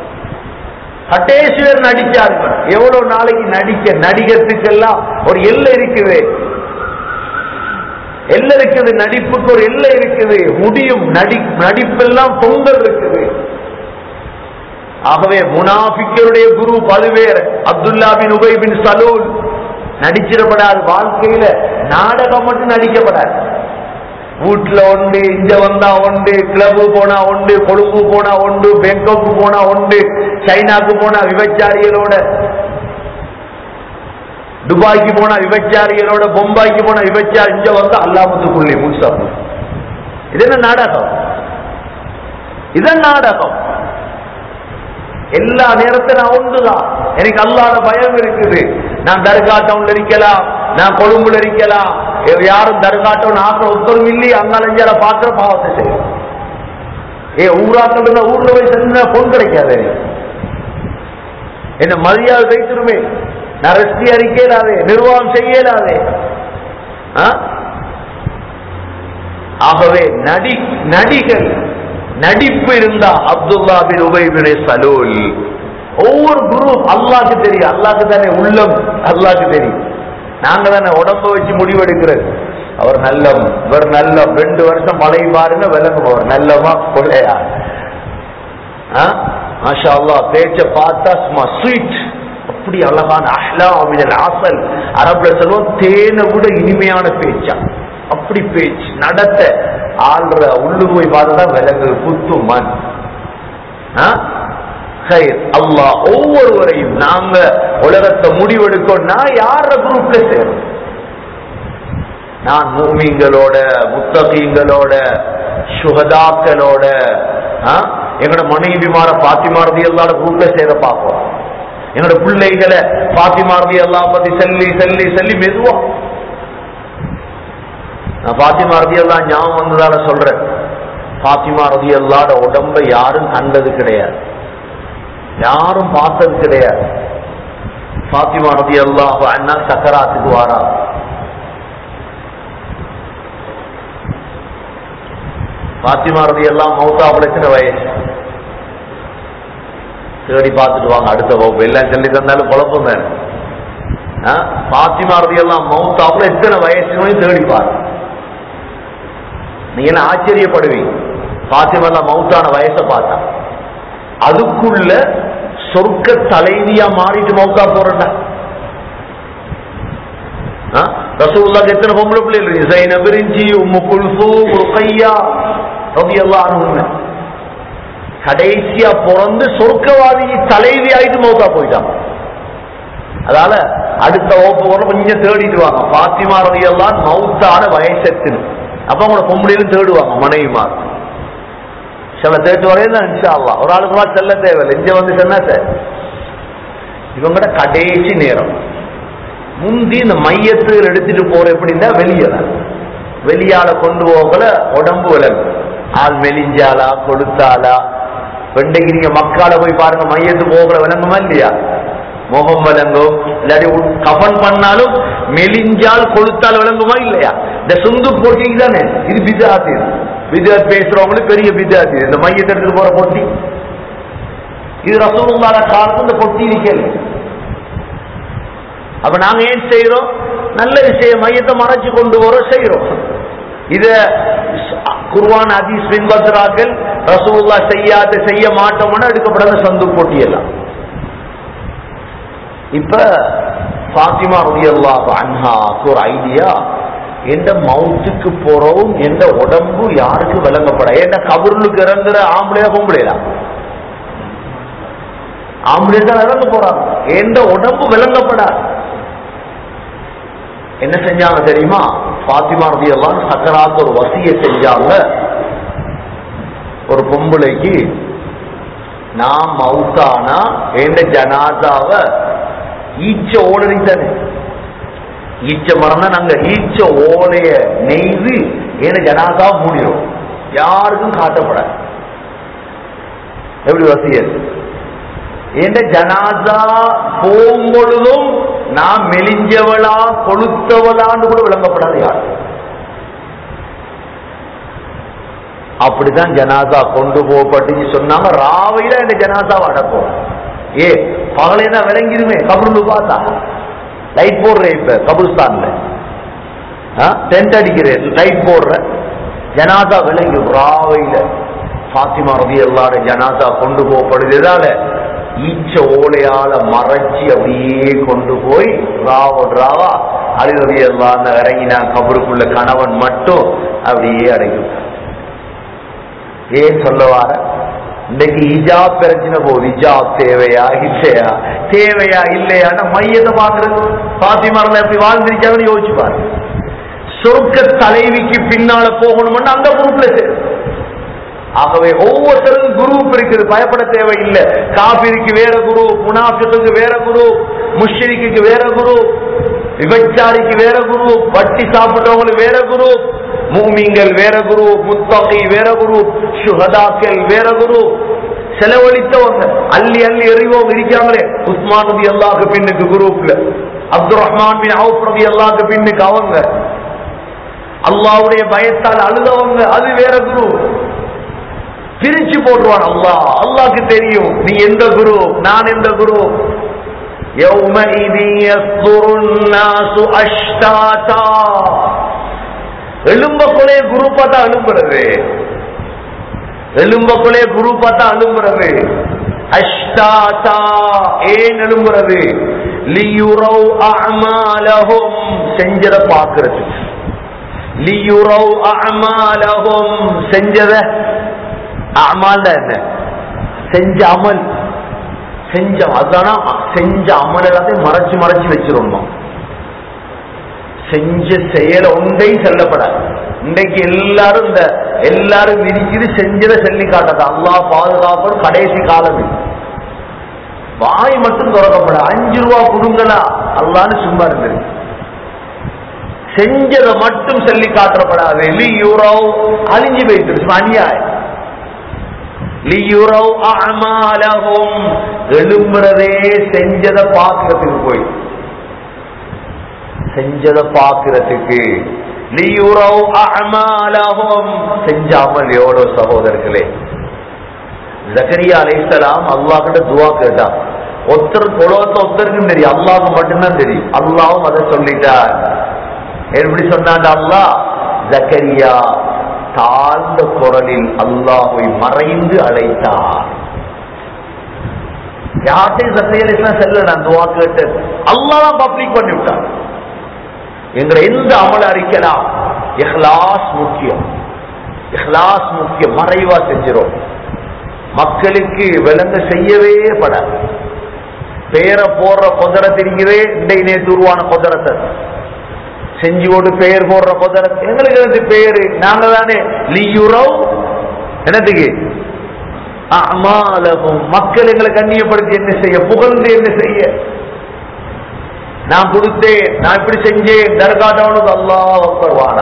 கடைசி பேர் நடிச்சாரு எவ்வளவு நாளைக்கு நடிக்க நடிகத்துக்கெல்லாம் ஒரு எல்லை இருக்குது எல்லை இருக்குது நடிப்புக்கு ஒரு எல்லை இருக்குது முடியும் நடி நடிப்பெல்லாம் பொங்கல் இருக்குது ஆகவே முனாஃபிக்கருடைய குரு பல்வேறு அப்துல்லா பின் உபை பின் சலூல் நடிச்சிடப்படாது வாழ்க்கையில நாடகம் மட்டும் நடிக்கப்படாது வீட்டுல உண்டு இங்க வந்தா உண்டு கிளப்பு போனா உண்டு கொழும்பு போனா உண்டு பேங்காக்கு போனா உண்டு சைனாக்கு போனா விபச்சாரிகளோட துபாய்க்கு போனா விபச்சாரிகளோட பொம்பாய்க்கு போனா விபச்சாரி இங்க வந்து அல்லாமத்துக்குள்ளே முழுசா இது என்ன நாடகம் இதன் நாடகம் எல்லா நேரத்திலும் நான் ஒன்றுதான் எனக்கு அல்லாத பயம் இருக்குது நான் தர்கா டவுன்ல இருக்கலாம் நான் கொழும்புல இருக்கலாம் யாரும் தர்கா டவுன் ஆக்கிற ஒருத்தரும் இல்லையே அங்காலஞ்சால பாக்குற பாவத்தை செய்யும் ஏ ஊராக்கள் இருந்தா ஊர்ல போய் செஞ்சா பொன் கிடைக்காது என்ன மரியாதை வைத்திருமே நான் ரெஸ்டி அறிக்கையிலாதே நிர்வாகம் செய்யலாதே ஆ? ஆகவே நடி நடிகர் நடிப்பு இருந்தா அப்துல்லா பின் உபைபின் சலூல் ஒவ்வொரு குரு அல்லாஹ்க்கு தெரியும் அல்லாஹ்க்கு தானே உள்ளம் அல்லாஹ்க்கு தெரியும் நாங்க தானே உடம்ப வச்சு முடிவெடுக்கிறது அவர் நல்லம் இவர் நல்லம் ரெண்டு வருஷம் மழை பாருங்க விளங்கும் அவர் நல்லமா கொள்ளையா ஆ? மாஷா அல்லாஹ் பேச்ச பார்த்தா சும்மா ஸ்வீட் அப்படி அழகான அஹ்லா அமினல் ஆசல் அரபுல சொல்லுவோம் தேனை விட இனிமையான பேச்சா அப்படி பேச்சு நடத்த ஆள்ற உள்ளு போய் பார்த்தா விலங்கு குத்து மண் ஆ? ஹைர் அல்லாஹ் ஒவ்வொருவரையும் நாங்க உலகத்தை முடிவெடுக்கணும்னா யார குரூப்ல சேரும் நான் மூமிங்களோட முத்தகீங்களோட சுகதாக்களோட ஆ? எங்களோட மனைவிமார பாத்திமாரதி எல்லாரோட குரூப்ல சேர பார்ப்போம் எங்களோட பிள்ளைகளை பாத்திமாரதி எல்லாம் பத்தி செல்லி செல்லி செல்லி மெதுவா நான் பாத்திமா ரதி எல்லாம் ஞாபகம் வந்ததால சொல்றேன் பாத்திமா ரதி எல்லாட உடம்ப யாரும் கண்டது கிடையாது யாரும் பார்த்தது கிடையாது பாத்திமா ரதி எல்லாம் அண்ணா சக்கராத்துக்கு வாரா பாத்திமா ரதி எல்லாம் மௌத்தாப்புல எத்தனை வயசு தேடி பார்த்துட்டு வாங்க அடுத்த வகுப்பு எல்லாம் சொல்லி தந்தாலும் குழப்பம் தானே ஆ? பாத்திமா ரதி எல்லாம் மௌத்தாப்புல எத்தனை வயசுன்னு தேடி பாரு நீங்க என்ன ஆச்சரியப்படுவீங்க பாத்திமல்லா மவுத்தான வயசை பார்த்தா அதுக்குள்ள சொர்க்க தலைவியா மாறிட்டு மௌத்தா போறா ரசூலுல்லாஹ் எத்தனை பொம்பளை பிள்ளைகள் ஜைனப் பிரிஞ்சி உம்மு குல்சூம் ருக்கையா ரலியல்லாஹு அன்ஹும் கடைசியா பிறந்து சொர்க்கவாதி தலைவி ஆயிட்டு மௌத்தா போயிட்டான் அதால அடுத்த வகுப்பு வர கொஞ்சம் தேடிட்டு வாங்க பாத்திமா ரலியல்லாஹு மௌத்தான வயசெத்துன்னு அப்ப உங்களோட பொம்பளையிலும் தேடுவாங்க மனைவிமார் சில தேட்டு வரையும் தான் இன்ஷா அல்லாஹ் ஒரு ஆளுக்கு மாதிரி செல்ல தேவையில்லை இங்க வந்து சொன்னா சார் இவங்கட கடைசி நேரம் முந்தி இந்த மையத்தில் எடுத்துட்டு போற எப்படின்னா வெளியே தான் வெளியால கொண்டு போகல உடம்பு விலங்கு ஆள் மெலிஞ்சாலா கொளுத்தாலா வெண்டைக்கு நீங்க மக்கால போய் பாருங்க மையத்து போகல விளங்குமா இல்லையா முகம் விளங்கும் இல்லாட்டி உள்- கஃன் பண்ணாலும் மெலிஞ்சால் கொளுத்தால் விளங்குமா இல்லையா இந்த சுந்து போட்டி தானே இது பிதாத்தி பிதாத் பேசுறவங்களுக்கு பெரிய பிதாத்தி இந்த மையத்தை எடுத்துட்டு போற பொட்டி இது ரசூலுல்லாஹ் காலத்து இந்த பொட்டி இருக்கல அப்ப நாங்க ஏன் செய்யறோம் நல்ல விஷயம் மையத்தை மறைச்சு கொண்டு வரோம் செய்யறோம் இத குர்வான் ஹதீஸ் பின்பற்றாக்கள் ரசூலுல்லா செய்யாத செய்ய மாட்டோம்னா எடுக்கப்படாத சந்து போட்டி எல்லாம் இப்ப பாத்திமா ரலியல்லாஹு அன்ஹாக்கு ஒரு ஐடியா எந்த மவுத்துக்கு போறவும் எந்த உடம்பு யாருக்கு விளங்கப்பட எந்த கபருளுக்கு இறங்குற ஆம்பளையா பொம்பளையா ஆம்பளை தான் இறங்க போறாங்க எந்த உடம்பு விளங்கப்படாது என்ன செஞ்சாங்க தெரியுமா பாத்திமா ரலியல்லாஹு சக்கராத்து ஒரு வசிய செஞ்சாங்க ஒரு பொம்பளைக்கு நான் மவுத்தானா எந்த ஜனாதாவ ஈச்ச ஓடனி தானே ஈச்ச மரம் தான் நாங்க ஈச்ச ஓலைய நெய்து என ஜனாதா மூடிடும் யாருக்கும் காட்டப்படாது எப்படி வசியல் எந்த ஜனாதா போகும் பொழுதும் நான் மெலிஞ்சவளா கொளுத்தவளான்னு கூட விளங்கப்படாது யார் அப்படிதான் ஜனாதா கொண்டு போகப்பட்டு சொன்னாங்க ராவையில இந்த ஜனாதா அடக்கும் ஏ பகலைனா விளங்கிடுமே கபருன்னு பார்த்தா லைட் போடுறேன் இப்ப கபுஸ்தான்ல டென்ட் அடிக்கிறேன் லைட் போடுறேன் ஜனாதா விளங்கி ராவையில பாத்திமா ரவி எல்லாரும் ஜனாதா கொண்டு போகப்படுது எதால ஈச்ச ஓலையால மறைச்சி அப்படியே கொண்டு போய் ராவ ராவா அழுகவி எல்லாம் இறங்கினா கபருக்குள்ள கணவன் மட்டும் அப்படியே அடைக்கும் ஏன் சொல்ல வார இன்னைக்கு ஹிஜாப் பிரச்சனை போகுது ஹிஜாப் தேவையா இல்லையா தேவையா இல்லையான்னு மையத்தை பாக்குறது பாத்திமாரில் எப்படி வாழ்ந்திருக்காங்கன்னு யோசிச்சு பாருங்க சொர்க்க தலைவிக்கு பின்னால போகணும்னு அந்த குரூப்ல சேரு ஆகவே ஒவ்வொருத்தருக்கும் குரூப் இருக்குது பயப்பட தேவையில்லை காபிரிக்கு வேற குரு முனாஃபிக்கு வேற குரு முஷ்ரிக்கு வேற குரு விபச்சாரிக்கு வேற குரு வட்டி சாப்பிட்டவங்களுக்கு வேற குரு மூமிங்கள் வேற குரு முத்தகி வேற குரு சுகதாக்கள் வேற குரு செலவழித்தவங்க அள்ளி அள்ளி எறிவோம் இருக்காங்களே உஸ்மான் நபி அல்லாஹ்க்கு பின்னுக்கு குரூப்ல அப்துல் ரஹ்மான் பின் அவுப் நபி அல்லாஹ்க்கு பின்னுக்கு அவங்க அல்லாவுடைய பயத்தால் அழுதவங்க அது வேற குரு பிரிச்சு போட்டுருவான் அல்லாஹ் அல்லாஹ்க்கு தெரியும் நீ எந்த குரு நான் எந்த குரு يومئذ يصدر الناس أشتاتا எலும்பக்குள்ளே குரு பார்த்தா அலும்புறது எலும்பக்குள்ளே குரு பார்த்தா அலும்புறது அஷ்டாதா ஏன் எழும்புறது லியுரவ் அஅமாலஹும் செஞ்சத பாக்குறதுக்கு லியுரவ் அஅமாலஹும் செஞ்சத அமால் என்ன செஞ்ச அமல் செஞ்ச அதானா செஞ்ச அமல் எல்லாத்தையும் மறைச்சு மறைச்சு வச்சிருந்தோம் செஞ்ச செயல ஒன்றை செல்லப்படாது இன்றைக்கு எல்லாரும் இந்த எல்லாரும் விரிக்குது செஞ்சதை சொல்லி காட்டது அல்லாஹ் பாதுகாப்பு கடைசி காலம் இது. வாய் மட்டும் திறக்கப்பட அஞ்சு ரூபா கொடுங்களா அல்லான்னு சும்மா இருந்தது செஞ்சதை மட்டும் சொல்லி காட்டப்படாது லி யூரோ அழிஞ்சு போயிட்டு அநியாயம் லியுரவ் அஅமாலஹும் எழும்புறதே செஞ்சதை பார்க்கறதுக்கு போய் செஞ்சதை பார்க்கறதுக்கு லியுரவ் அஅமாலஹும் செஞ்ச அமல் எவ்வளவு சகோதரர்களே ஜக்கரியா அலைஹிஸ்ஸலாம் அல்லாஹ் கிட்ட துவா கேட்டான் ஒருத்தர் உலகத்தை ஒருத்தருக்கும் தெரியும் அல்லாஹ்க்கு மட்டும்தான் தெரியும் அல்லாஹ்வும் அதை சொல்லிட்டார் எப்படி சொன்னான் அல்லாஹ் ஜக்கரியா தாழ்ந்த குரலில் அல்லாஹை மறைந்து அழைத்தார் யார்ட்டையும் சத்தியலாம் செல்ல நான் துவா கேட்டு அல்லாஹ் பப்ளிக் பண்ணி விட்டார் எங்களை எந்த அமல அறிக்கலாம் இஹ்லாஸ் முக்கியம் இஹ்லாஸ் முக்கியம் மறைவா செஞ்சிரும் மக்களுக்கு விளங்க செய்யவே படாது பேரை போடுற கொதரத்தை இருக்கிறதே இன்றைய நேற்று உருவான கொதரத்தை செஞ்சு போட்டு பெயர் போடுற கொதரத்தை எங்களுக்கு வந்து பேரு நாங்க தானே லியுரவ் என்னத்துக்கு அமாலகும் மக்கள் எங்களை கண்ணியப்படுத்தி என்ன செய்ய புகழ்ந்து என்ன செய்ய நான் கொடுத்தேன் நான் இப்படி செஞ்சேன் தர்காட்டவனுக்கு அல்லாஹ் வருவானா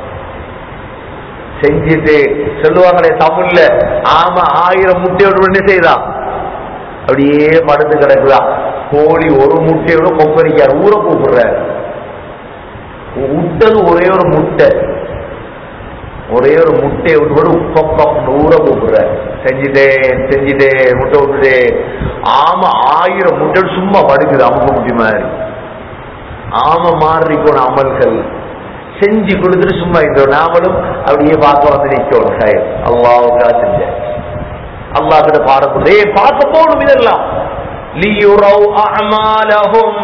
செஞ்சுட்டு சொல்லுவாங்களே தமிழ்ல ஆமா ஆயிரம் முட்டையோடு என்ன செய்தான் அப்படியே படுத்து கிடக்குதா கோழி ஒரு முட்டையோட கொப்பரிக்கார் ஊரை கூப்பிடுறாரு விட்டது ஒரே ஒரு முட்டை ஒரே ஒரு முட்டையை விட்டு உப்பப்பம் நூற கூப்பிடுற செஞ்சுட்டேன் செஞ்சுட்டேன் முட்டை விட்டுட்டேன் ஆமா ஆயிரம் முட்டை சும்மா படுக்குது அமுக முட்டி மாதிரி ஆம மாறிக்கணும் அமல்கள் செஞ்சு கொடுத்துட்டு சும்மா இந்த நாமளும் அப்படியே பார்க்க வந்து நிக்கணும் சார் அல்லாவுக்கா செஞ்ச அல்லாஹ் கிட்ட பாடக்கூடிய ஏய் பார்க்க போகணும் இதெல்லாம் லியுரவ் அமாலஹும்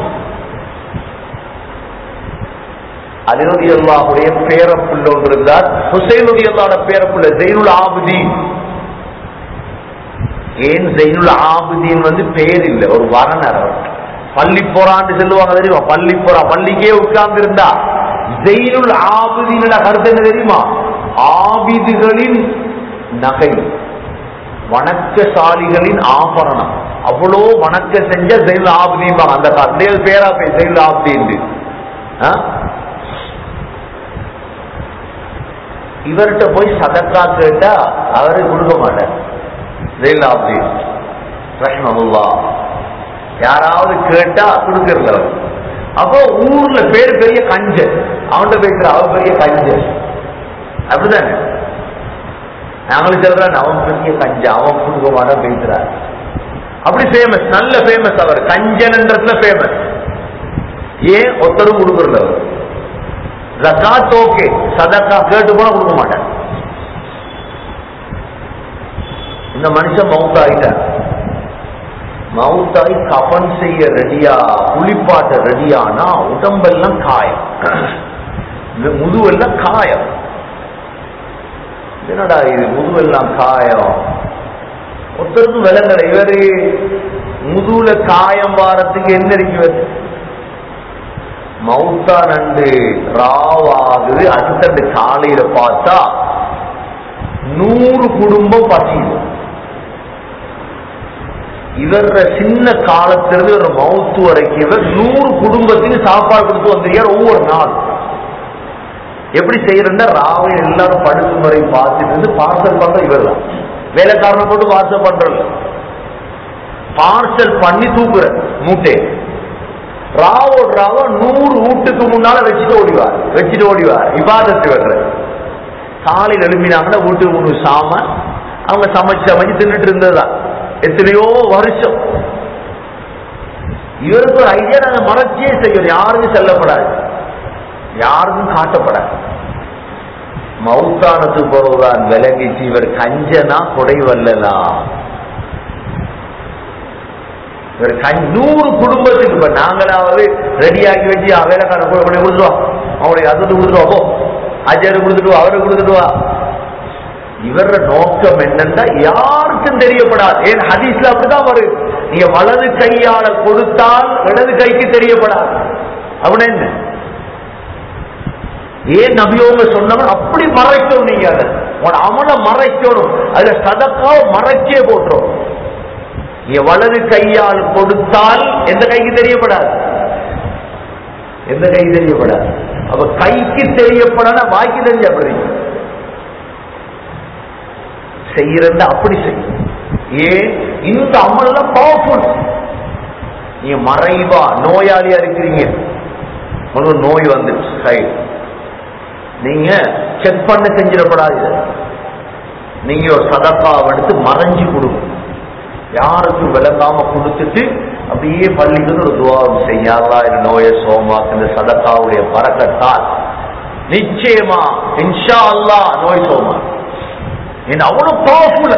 அலினுடைய அல்லாஹுடைய பேரப்புள்ள ஒன்று இருந்தார் ஹுசைனுடைய அல்லாட பேரப்புள்ள ஜெயினுல் ஆபுதீன் ஏன் ஜெயினுல் ஆபுதீன் வந்து பேர் இல்லை ஒரு வரணர் அவர் பள்ளி போறான்னு சொல்லுவாங்க தெரியுமா பள்ளி போறா பள்ளிக்கே உட்கார்ந்து இருந்தா ஜெயினுல் ஆபுதீனோட கருத்து என்ன தெரியுமா ஆபிதுகளின் நகை வணக்கசாலிகளின் ஆபரணம் அவ்வளோ வணக்க செஞ்ச ஜெயினுல் ஆபுதீன் அந்த காலத்துல பேரா பேர் ஜெயினுல் ஆபுதீன் ஆ இவர்கிட்ட போய் சதக்கா கேட்டா அவரு கொடுக்க மாட்டார் ஜெயிலாப்தி ரஹ்மமுல்லா யாராவது கேட்டா கொடுக்கறது அவர் அப்போ ஊர்ல பேர் பெரிய கஞ்சன் அவன்கிட்ட பேசுற அவன் பெரிய கஞ்சன் அப்படிதானே நாங்களும் சொல்றான் அவன் பெரிய கஞ்சன் அவன் கொடுக்க மாட்டான் பேசுறார் அப்படி ஃபேமஸ் நல்ல ஃபேமஸ் அவர் கஞ்சன்ன்றதுல ஃபேமஸ் ஏன் ஒருத்தரும் கொடுக்கறல அவர் ஜக்காத் ஓகே சதக்கா கேட்டு போனா கொடுக்க மாட்டேன் இந்த மனுஷன் மவுத் ஆகிட்டார் மவுத்தாய் கபன் செய்ய ரெடியா குளிப்பாட்ட ரெடியானா உடம்பெல்லாம் காயம் இந்த முதுவெல்லாம் காயம் என்னடா இது முதுவெல்லாம் காயம் ஒருத்தருக்கும் விலங்கல இவரு முதுகுல காயம் வாரத்துக்கு என்ன இருக்கிறது மவுத்தா நண்டு ராவாகுது அடுத்தண்டு காலையில பார்த்தா நூறு குடும்பம் பசியும் இவர சின்ன காலத்திலிருந்து ஒரு மவுத்து வரைக்கும் இவர் நூறு குடும்பத்துக்கு சாப்பாடு கொடுத்து வந்திருக்கார் ஒவ்வொரு நாள் எப்படி செய்யறா ராவை எல்லாரும் படுக்கும் வரை பார்த்துட்டு இருந்து பார்சல் பண்ற இவர் தான் வேலைக்காரனை போட்டு பார்சல் பண்றது பார்சல் பண்ணி தூக்குற மூட்டை ராவோடு ராவோ நூறு வீட்டுக்கு முன்னால வச்சுட்டு ஓடிவார் வச்சுட்டு ஓடிவார் இபாதத்து வைக்கிற காலையில் எழுப்பினாங்கன்னா வீட்டுக்கு முன்னு சாம அவங்க சமைச்சு சமைச்சு தின்னுட்டு இருந்ததா எத்தனையோ வருஷம் இவருக்கு ஒரு ஐடியா நாங்க மறைச்சியே செய்யணும் யாருக்கும் செல்லப்படாது யாருக்கும் காட்டப்படாது மௌத்தானத்துக்கு பிறகுதான் விலகிச்சு இவர் கஞ்சனா கொடை வல்லலா இவர் கண் நூறு குடும்பத்துக்கு இப்ப நாங்களாவது ரெடியாக்கி வச்சு வேலைக்கார போய் கொண்டு கொடுத்துருவா அவனுடைய அது கொடுத்துருவா போ அஜயரு கொடுத்துட்டு வா அவரு கொடுத்துட்டு வா இவர நோக்கம் என்னன்னா யாருக்கும் தெரியப்படாது ஏன் ஹதீஸ்ல அப்படிதான் வரும் நீங்க வலது கையால கொடுத்தால் இடது கைக்கு தெரியப்படாது அப்படின்னா என்ன ஏன் நபியோங்க சொன்னவன் அப்படி மறைக்கணும் நீங்க அதை உன் அமல மறைக்கணும் அதுல சதக்காவை மறைக்கே போட்டுரும் நீங்க வலது கையால் கொடுத்தால் எந்த கைக்கு தெரியப்படாது எந்த கை தெரியப்படாது அப்ப கைக்கு தெரியப்படாத வாய்க்கு தெரிஞ்ச அப்படி செய்யறது அப்படி செய்யும் ஏன் இந்த அமல்லாம் பவர்ஃபுல் நீங்க மறைவா நோயாளியா இருக்கிறீங்க உங்களுக்கு நோய் வந்துச்சு ரைட் நீங்க செக் பண்ண செஞ்சிடப்படாது நீங்க ஒரு சதக்கா எடுத்து மறைஞ்சு கொடுங்க யாருக்கும் விளங்காம கொடுத்துட்டு அப்படியே பள்ளிக்கு ஒரு துவாரம் செய்யாதா இந்த நோயை சோமாக்கு இந்த சதக்காவுடைய பறக்கத்தால் நிச்சயமா இன்ஷா அல்லா நோய் சோமா என்ன அவ்வளவு பவர்ஃபுல்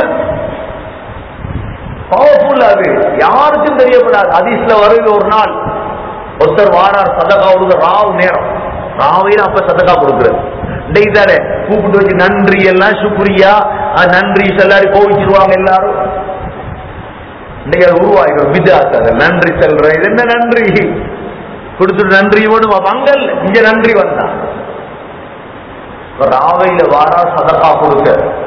பவர்ஃபுல் அது யாருக்கும் தெரியப்படாது ஹதீஸ்ல வருது ஒரு நாள் ஒருத்தர் வாரார் சதகா கொடுக்க ராவ் நேரம் ராவையும் அப்ப சதகா கொடுக்குறது இன்னைக்கு தானே கூப்பிட்டு வச்சு நன்றி எல்லாம் சுக்ரியா அஹ் நன்றி எல்லாரும் கோவிச்சிருவாங்க எல்லாரும் இன்னைக்கு அது உருவாகிடும் விதாத் அது நன்றி செல்ற இது என்ன நன்றி கொடுத்துட்டு நன்றி வேணும் மங்கள் இங்க நன்றி வந்தான் இப்ப ராவையில வாரா சதகா கொடுக்க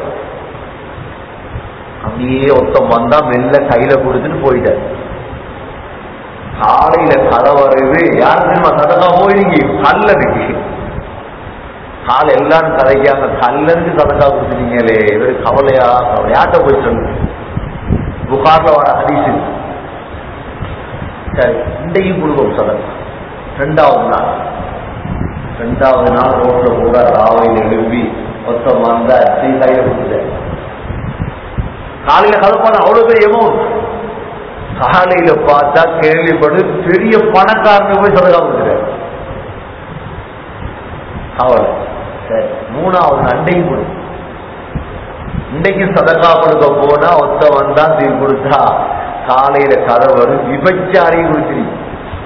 அப்படியே ஒருத்தம் வந்தா மெல்ல கையில கொடுத்துட்டு போயிட்டார் காலையில கதை வருது யாரு தெரியுமா சதகா போயிருங்க கல்லனுக்கு காலை எல்லாரும் கதைக்காம கல்லனுக்கு சதகா கொடுத்துட்டீங்களே இவரு கவலையா கவலை யார்கிட்ட போய் சொல்லு புகார்ல வர ஹதீஸ் இது. சரி இன்றைக்கு கொடுக்கும் சதகா ரெண்டாவது நாள் ரெண்டாவது நாள் ரோட்ல கூட ராவையில் எழுப்பி மொத்தம் வந்தா தீ கையில கொடுத்துட்டேன் காலையில கலப்பான அவ்வளவு பெரிய அமௌண்ட் காலையில பார்த்தா கேள்விப்படு பெரிய பணக்காரனுக்கு போய் சதகா கொடுத்துட்டேன் அவள் சரி மூணாவது அண்டையும் கொடு இன்றைக்கு சதகா கொடுக்க போனா ஒத்த வந்தா தீ கொடுத்தா காலையில கதை வரும் விபச்சாரியும் கொடுத்துருங்க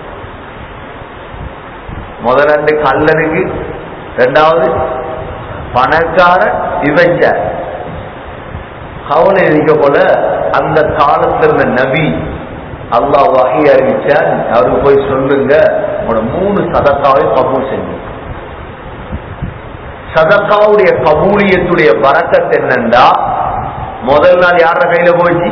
முதல் ரெண்டு கல்லனுக்கு ரெண்டாவது பணக்கார விபச்சாரி கவலை இருக்க போல அந்த காலத்துல இருந்த நபி அல்லாஹ் வகை அறிவிச்சார் அவருக்கு போய் சொல்லுங்க உங்களோட மூணு சதக்காவை கபூல் செஞ்சு சதக்காவுடைய கபூலியத்துடைய பறக்கத் என்னண்டா முதல் நாள் யார கையில போச்சு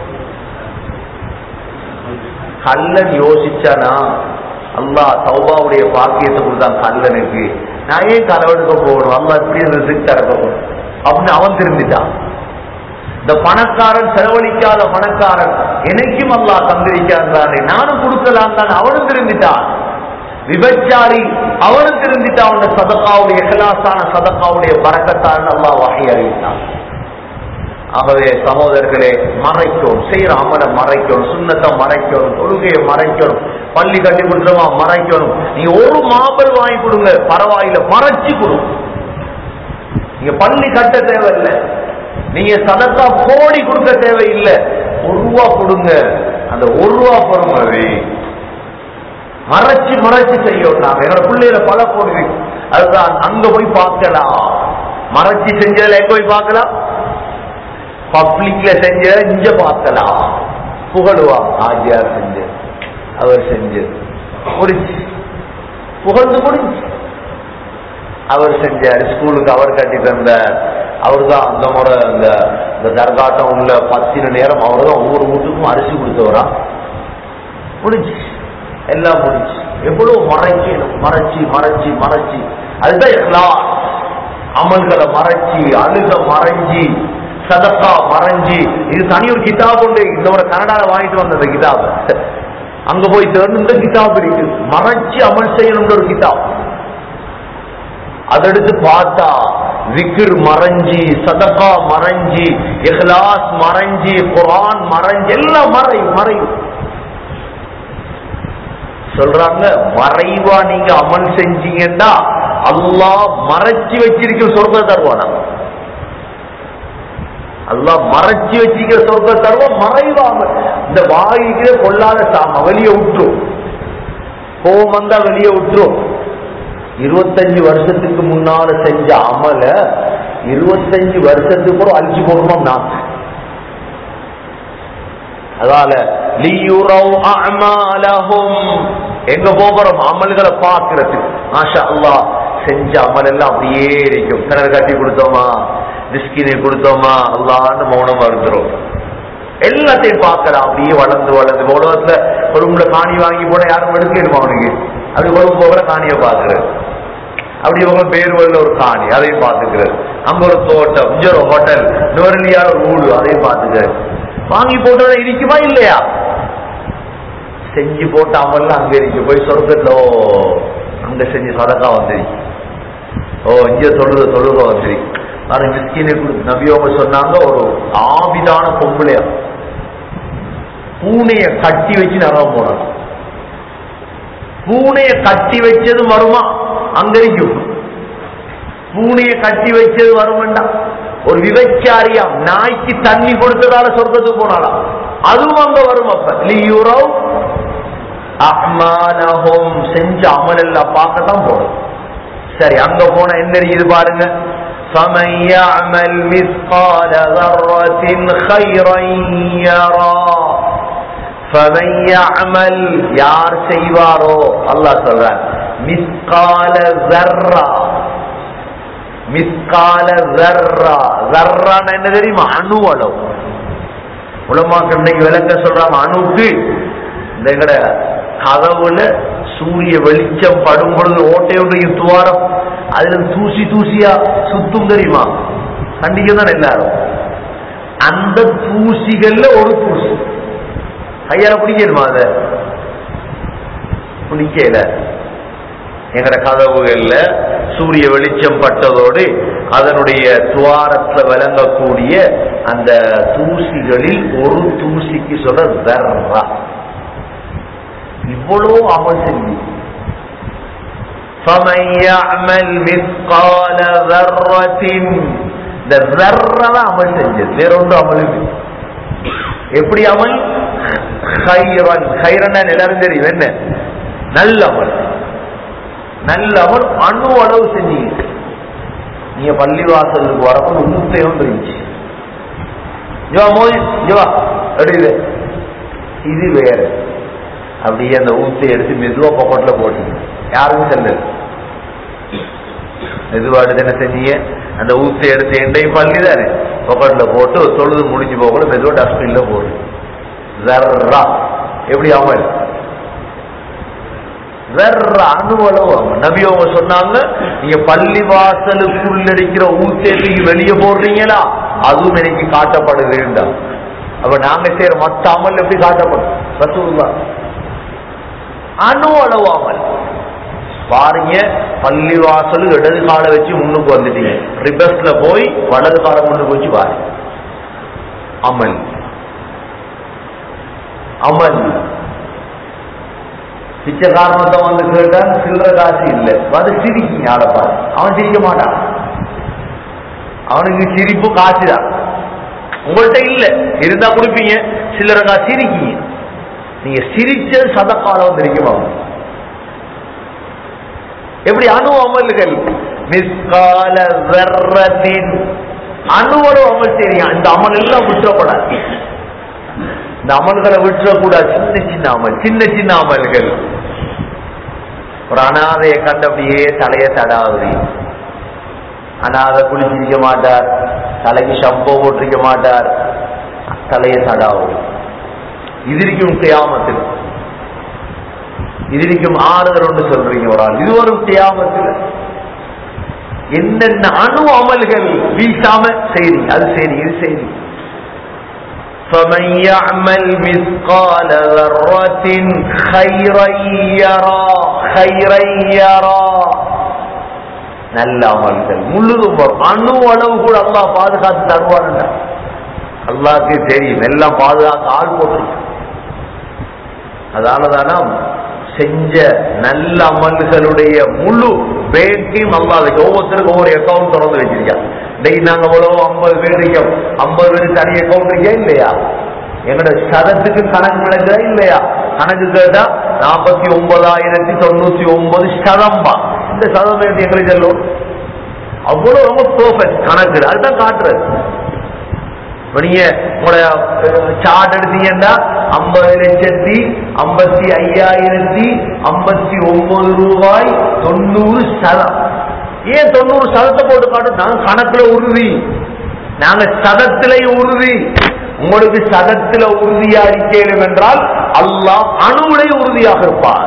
கல்லன் யோசிச்சானா அல்லாஹ் தௌபாவுடைய பாக்கியத்தை கொடுத்தான் கல்லனுக்கு நான் ஏன் களவெடுக்க போகணும் அல்லாஹ் இப்படி ரிசிக் தரக்க போகணும் அப்படின்னு அவன் திரும்பிட்டான் இந்த பணக்காரன் செலவழிக்காத பணக்காரன் எனக்கும் அல்லாஹ் தந்திருக்கான் தானே நானும் கொடுக்கலாம் தானே அவனும் திரும்பிட்டான் விபச்சாரி அவனும் திரும்பிட்டான் அவன சதக்காவுடைய இகலாசான சதக்காவுடைய பறக்கத்தான் அல்லாஹ் வகை அறிவித்தான் ஆகவே சகோதரர்களே மறைக்கணும் செய்யற அமலை மறைக்கணும் சுண்ணத்தை மறைக்கணும் தொழுகையை மறைக்கணும் பள்ளி கட்டி கொடுத்துருவா மறைக்கணும் நீங்க ஒரு மாபல் வாங்கி கொடுங்க பரவாயில்ல மறைச்சு கொடுங்க நீங்க பள்ளி கட்ட தேவையில்லை நீங்க சதக்கா கோடி கொடுக்க தேவையில்லை ஒரு ரூபா கொடுங்க அந்த ஒரு ரூபா பொறுமதி மறைச்சு மறைச்சு செய்யணும் நாங்க என்னோட பிள்ளைகளை பல போடுது அதுதான் அங்க போய் பார்க்கலாம் மறைச்சு செஞ்சதுல எங்க போய் பார்க்கலாம் பப்ளிக்ல செஞ்சத இங்க பார்க்கலாம் புகழுவான் ஆஜியார் செஞ்சது அவர் செஞ்சது முடிஞ்சு புகழ்ந்து முடிஞ்சு அவர் செஞ்சார் ஸ்கூலுக்கு அவர் கட்டி தந்தார் அவர் தான் அந்த முறை அந்த இந்த தர்காட்டம் உள்ள பத்தின நேரம் அவர் தான் ஒவ்வொரு வீட்டுக்கும் அரிசி கொடுத்தவரா முடிஞ்சு எல்லாம் முடிஞ்சு எவ்வளவு மறைக்கணும் மறைச்சி மறைச்சி மறைச்சி அதுதான் இஹ்லாஸ் அமல்களை மறைச்சி அழுக மறைஞ்சி சதக்கா மறைஞ்சி இது தனி ஒரு கிதாப் உண்டு இந்த ஒரு கனடால வாங்கிட்டு வந்த அந்த கிதாப் அங்க போய் தேர்ந்து கிதாப் இருக்கு மறைச்சு அமல் செய்யணும்ன்ற ஒரு கிதாப் அதெடுத்து பார்த்தா விக்ர் மறைஞ்சி சதகா மறைஞ்சி இஹ்லாஸ் மறைஞ்சி குரான் மறைஞ்சி எல்லாம் மறை மறையும் சொல்றாங்க மறைவா நீங்க அமல் செஞ்சீங்கன்னா அல்லாஹ் மறைச்சு வச்சிருக்கிற சொர்க்க தருவானா அல்லாஹ் மறைச்சு வச்சிருக்கிற சொர்க்க தருவான் மறைவாம இந்த வாய்க்கு கொள்ளாத சாம வெளியே விட்டுரும் கோபம் வந்தா வெளியே விட்டுரும் இருபத்தஞ்சு வருஷத்துக்கு முன்னால செஞ்ச அமல இருபத்தஞ்சு வருஷத்துக்கு கூட அழிச்சு போடணும் நான் அதால லியுரவ் அஅமாலஹும் எங்க போகிறோம் அமல்களை பார்க்கிறதுக்கு மாஷா அல்லாஹ் செஞ்ச அமல் எல்லாம் அப்படியே இருக்கும் கிணறு கட்டி கொடுத்தோமா மிஸ்கினை கொடுத்தோமா அல்லான்னு மௌனமா இருக்கிறோம் எல்லாத்தையும் பார்க்கலாம் அப்படியே வளர்ந்து வளர்ந்து உலகத்துல ஒரு உங்களை காணி வாங்கி போனா யாரும் எடுக்கணுமா அவனுக்கு அப்படி ஒரு போகிற காணியை பார்க்கிறது அப்படி உங்க பேர்வல்ல ஒரு காணி அதையும் பார்த்துக்கிறது அங்க ஒரு தோட்டம் இங்க ஒரு ஹோட்டல் நுவரலியார் ஒரு ஊடு அதையும் பார்த்துக்கிறது வாங்கி போட்டோட இருக்குமா இல்லையா செஞ்சு போட்ட அமல்லாம் அங்க இருக்கு போய் சொர்க்கத்துல ஓ அங்க செஞ்சு சதக்கா வந்துருக்கு ஓ இங்க சொல்லுத சொல்லுக வந்துருக்கு ஆனா மிஸ்கினை கொடுத்து நபியோங்க சொன்னாங்க ஒரு ஆபிதான பொம்பளையா பூனைய கட்டி வச்சு நரகம் போனாங்க பூனைய கட்டி வச்சது வருமா அங்க இருக்கும் பூனைய கட்டி வச்சது வருமெண்டா ஒரு விபச்சாரியா நாய்க்கு தண்ணி கொடுத்ததால சொர்க்கத்துக்கு போனாலாம் அதுவும் அங்க வரும் அப்ப லியூரவ் அஹ்மானஹும் செஞ்ச அமல் எல்லாம் பார்க்கத்தான் போடும் சரி அங்க போன என்ன இருக்குது பாருங்க فمن يعمل مثقال ذرة خيرا يرى فمن يعمل யார் செய்வாரோ அல்லாஹ் சொல்றார் மிஸ்கால ஜர்ரா மிஸ்கால ஜர்ரா ஜர்ரான என்ன தெரியுமா அணு அளவு உலமாக்கள் இன்னைக்கு விளக்க சொல்றாங்க அணுக்கு இந்த எங்கட கதவுல சூரிய வெளிச்சம் படும் பொழுது ஓட்டை ஒன்றைய துவாரம் அதுல தூசி தூசியா சுத்தும் தெரியுமா கண்டிக்க தான் எல்லாரும் அந்த தூசிகள்ல ஒரு தூசி கையால பிடிக்கணுமா அத பிடிக்கல எங்கட கதவுகள்ல சூரிய வெளிச்சம் பட்டதோடு அதனுடைய துவாரத்துல விளங்கக்கூடிய அந்த தூசிகளில் ஒரு தூசிக்கு சொல்ற தர்ரா இவ்வளோ அமல் செஞ்சு فَمَنْ يَعْمَلْ مِثْقَالَ ذَرَّةٍ இந்த ذرة தான் அமல் செஞ்சது வேற ஒன்றும் அமல் இல்லை எப்படி அமல் ஹைரன் ஹைரன் எல்லாரும் தெரியும் என்ன நல்ல அமல் நல்ல அமல் அணு அளவு செஞ்சீங்க நீங்க பள்ளிவாசலுக்கு வரப்போ முத்தையும் இருந்துச்சு ஜோ மோதி ஜோவா எடுக்குது இது வேற அப்படியே அந்த ஊத்தை எடுத்து மெதுவா பொக்கெட்ல போட்டீங்க யாருக்கும் செல்லல மெதுவா எடுத்து என்ன செஞ்சீங்க அந்த ஊத்தை எடுத்து எண்டையும் பள்ளி தானே பொக்கெட்ல போட்டு தொழுது முடிஞ்சு போகல மெதுவா டஸ்ட்பின்ல போடு ஜர்ரா எப்படி அமல் வெற அணுவளவு நபி அவங்க சொன்னாங்க நீங்க பள்ளி வாசலுக்குள்ள இருக்கிற ஊத்தேத்துக்கு வெளியே போடுறீங்களா அதுவும் எனக்கு காட்டப்படுதுண்டா அப்ப நாங்க செய்யற மத்த அமல் எப்படி காட்டப்படும் ரசூல்லா அணு அளவு அமல் பாருங்க பள்ளி வாசல் இடது காலை வச்சு முன்னுக்கு வந்துட்டீங்க ரிபஸ்ல போய் வலது காலை முன்னுக்கு வச்சு பாருங்க அமல் அமல் பிச்சைக்காரனத்தை வந்து கேட்டான் சில்லற காசு இல்லை வந்து சிரிக்கீங்க ஆளை பாரு அவன் சிரிக்க மாட்டான் அவனுக்கு சிரிப்பு காசு தான் உங்கள்கிட்ட இல்ல இருந்தா கொடுப்பீங்க சில்லற காசு சிரிக்கீங்க நீங்க சிரிச்சது சதக்காலம் தெரியுமா எப்படி அணு அமல்கள் மிஸ்கால வெர்ரத்தின் அணுவளவு அமல் செய்றீங்க இந்த அமல் எல்லாம் விட்டுறப்படாது இந்த அமல்களை விட்டுறக்கூடாது சின்ன சின்ன அமல் சின்ன சின்ன அமல்கள் ஒரு அனாதையை கண்டு அப்படியே தலைய தடாவது அனாதை குளிச்சிருக்க மாட்டார் தலைக்கு ஷம்போ போட்டிருக்க மாட்டார் தலையை தடாவது ഇതിരിക്കും கியாமத்தில் ഇതിരിക്കും ஆறுதல் ஒன்று சொல்றீங்க ஒரு ஆள் இது வரும் கியாமத்தில் என்னென்ன அணு அமல்கள் வீசாம செய்தி அது சரி இது செய்தி فمن يعمل مثقال ذرة خيرا يرى خيرا يرى நல்ல அமல்கள் முழுதும் வரும் அணு அளவு கூட அல்லாஹ் பாதுகாத்து தருவாருங்க அல்லாஹ்க்கு தெரியும் எல்லாம் பாதுகாக்க ஆள் போட்டிருக்கு அதனாலதானா செஞ்ச நல்ல அமல்களுடைய முழு பேங்கையும் அல்லாஹ் ஒவ்வொருத்தருக்கும் ஒவ்வொரு அக்கௌண்ட் திறந்து வச்சிருக்காங்க இன்னைக்கு நாங்க எவ்வளவு ஐம்பது பேர் இருக்கோம் ஐம்பது பேர் தனி அக்கௌண்ட் இருக்கா இல்லையா எங்களோட சதத்துக்கு கணக்கு நடக்குதா இல்லையா கணக்கு கேட்டா நாற்பத்தி ஒன்பதாயிரத்தி தொண்ணூத்தி ஒன்பது சதம்பா இந்த சதம் எடுத்து எங்களுக்கு சொல்லும் அவ்வளவு ரொம்ப பெர்ஃபெக்ட் கணக்கு அதுதான் காட்டுறது இப்ப நீங்க உங்களோட சார்ட் எடுத்தீங்கன்னா ஐம்பது லட்சத்தி ஐம்பத்தி ஐயாயிரத்தி ஐம்பத்தி ஒன்பது ரூபாய் தொண்ணூறு சதம் ஏன் தொண்ணூறு சதத்தை போட்டு காட்டும் நாங்க கணக்குல உறுதி நாங்க சதத்திலே உறுதி உங்களுக்கு சதத்தில உறுதியா இருக்கணும் என்றால் அல்லாஹ் அணுவுடைய உறுதியாக இருப்பார்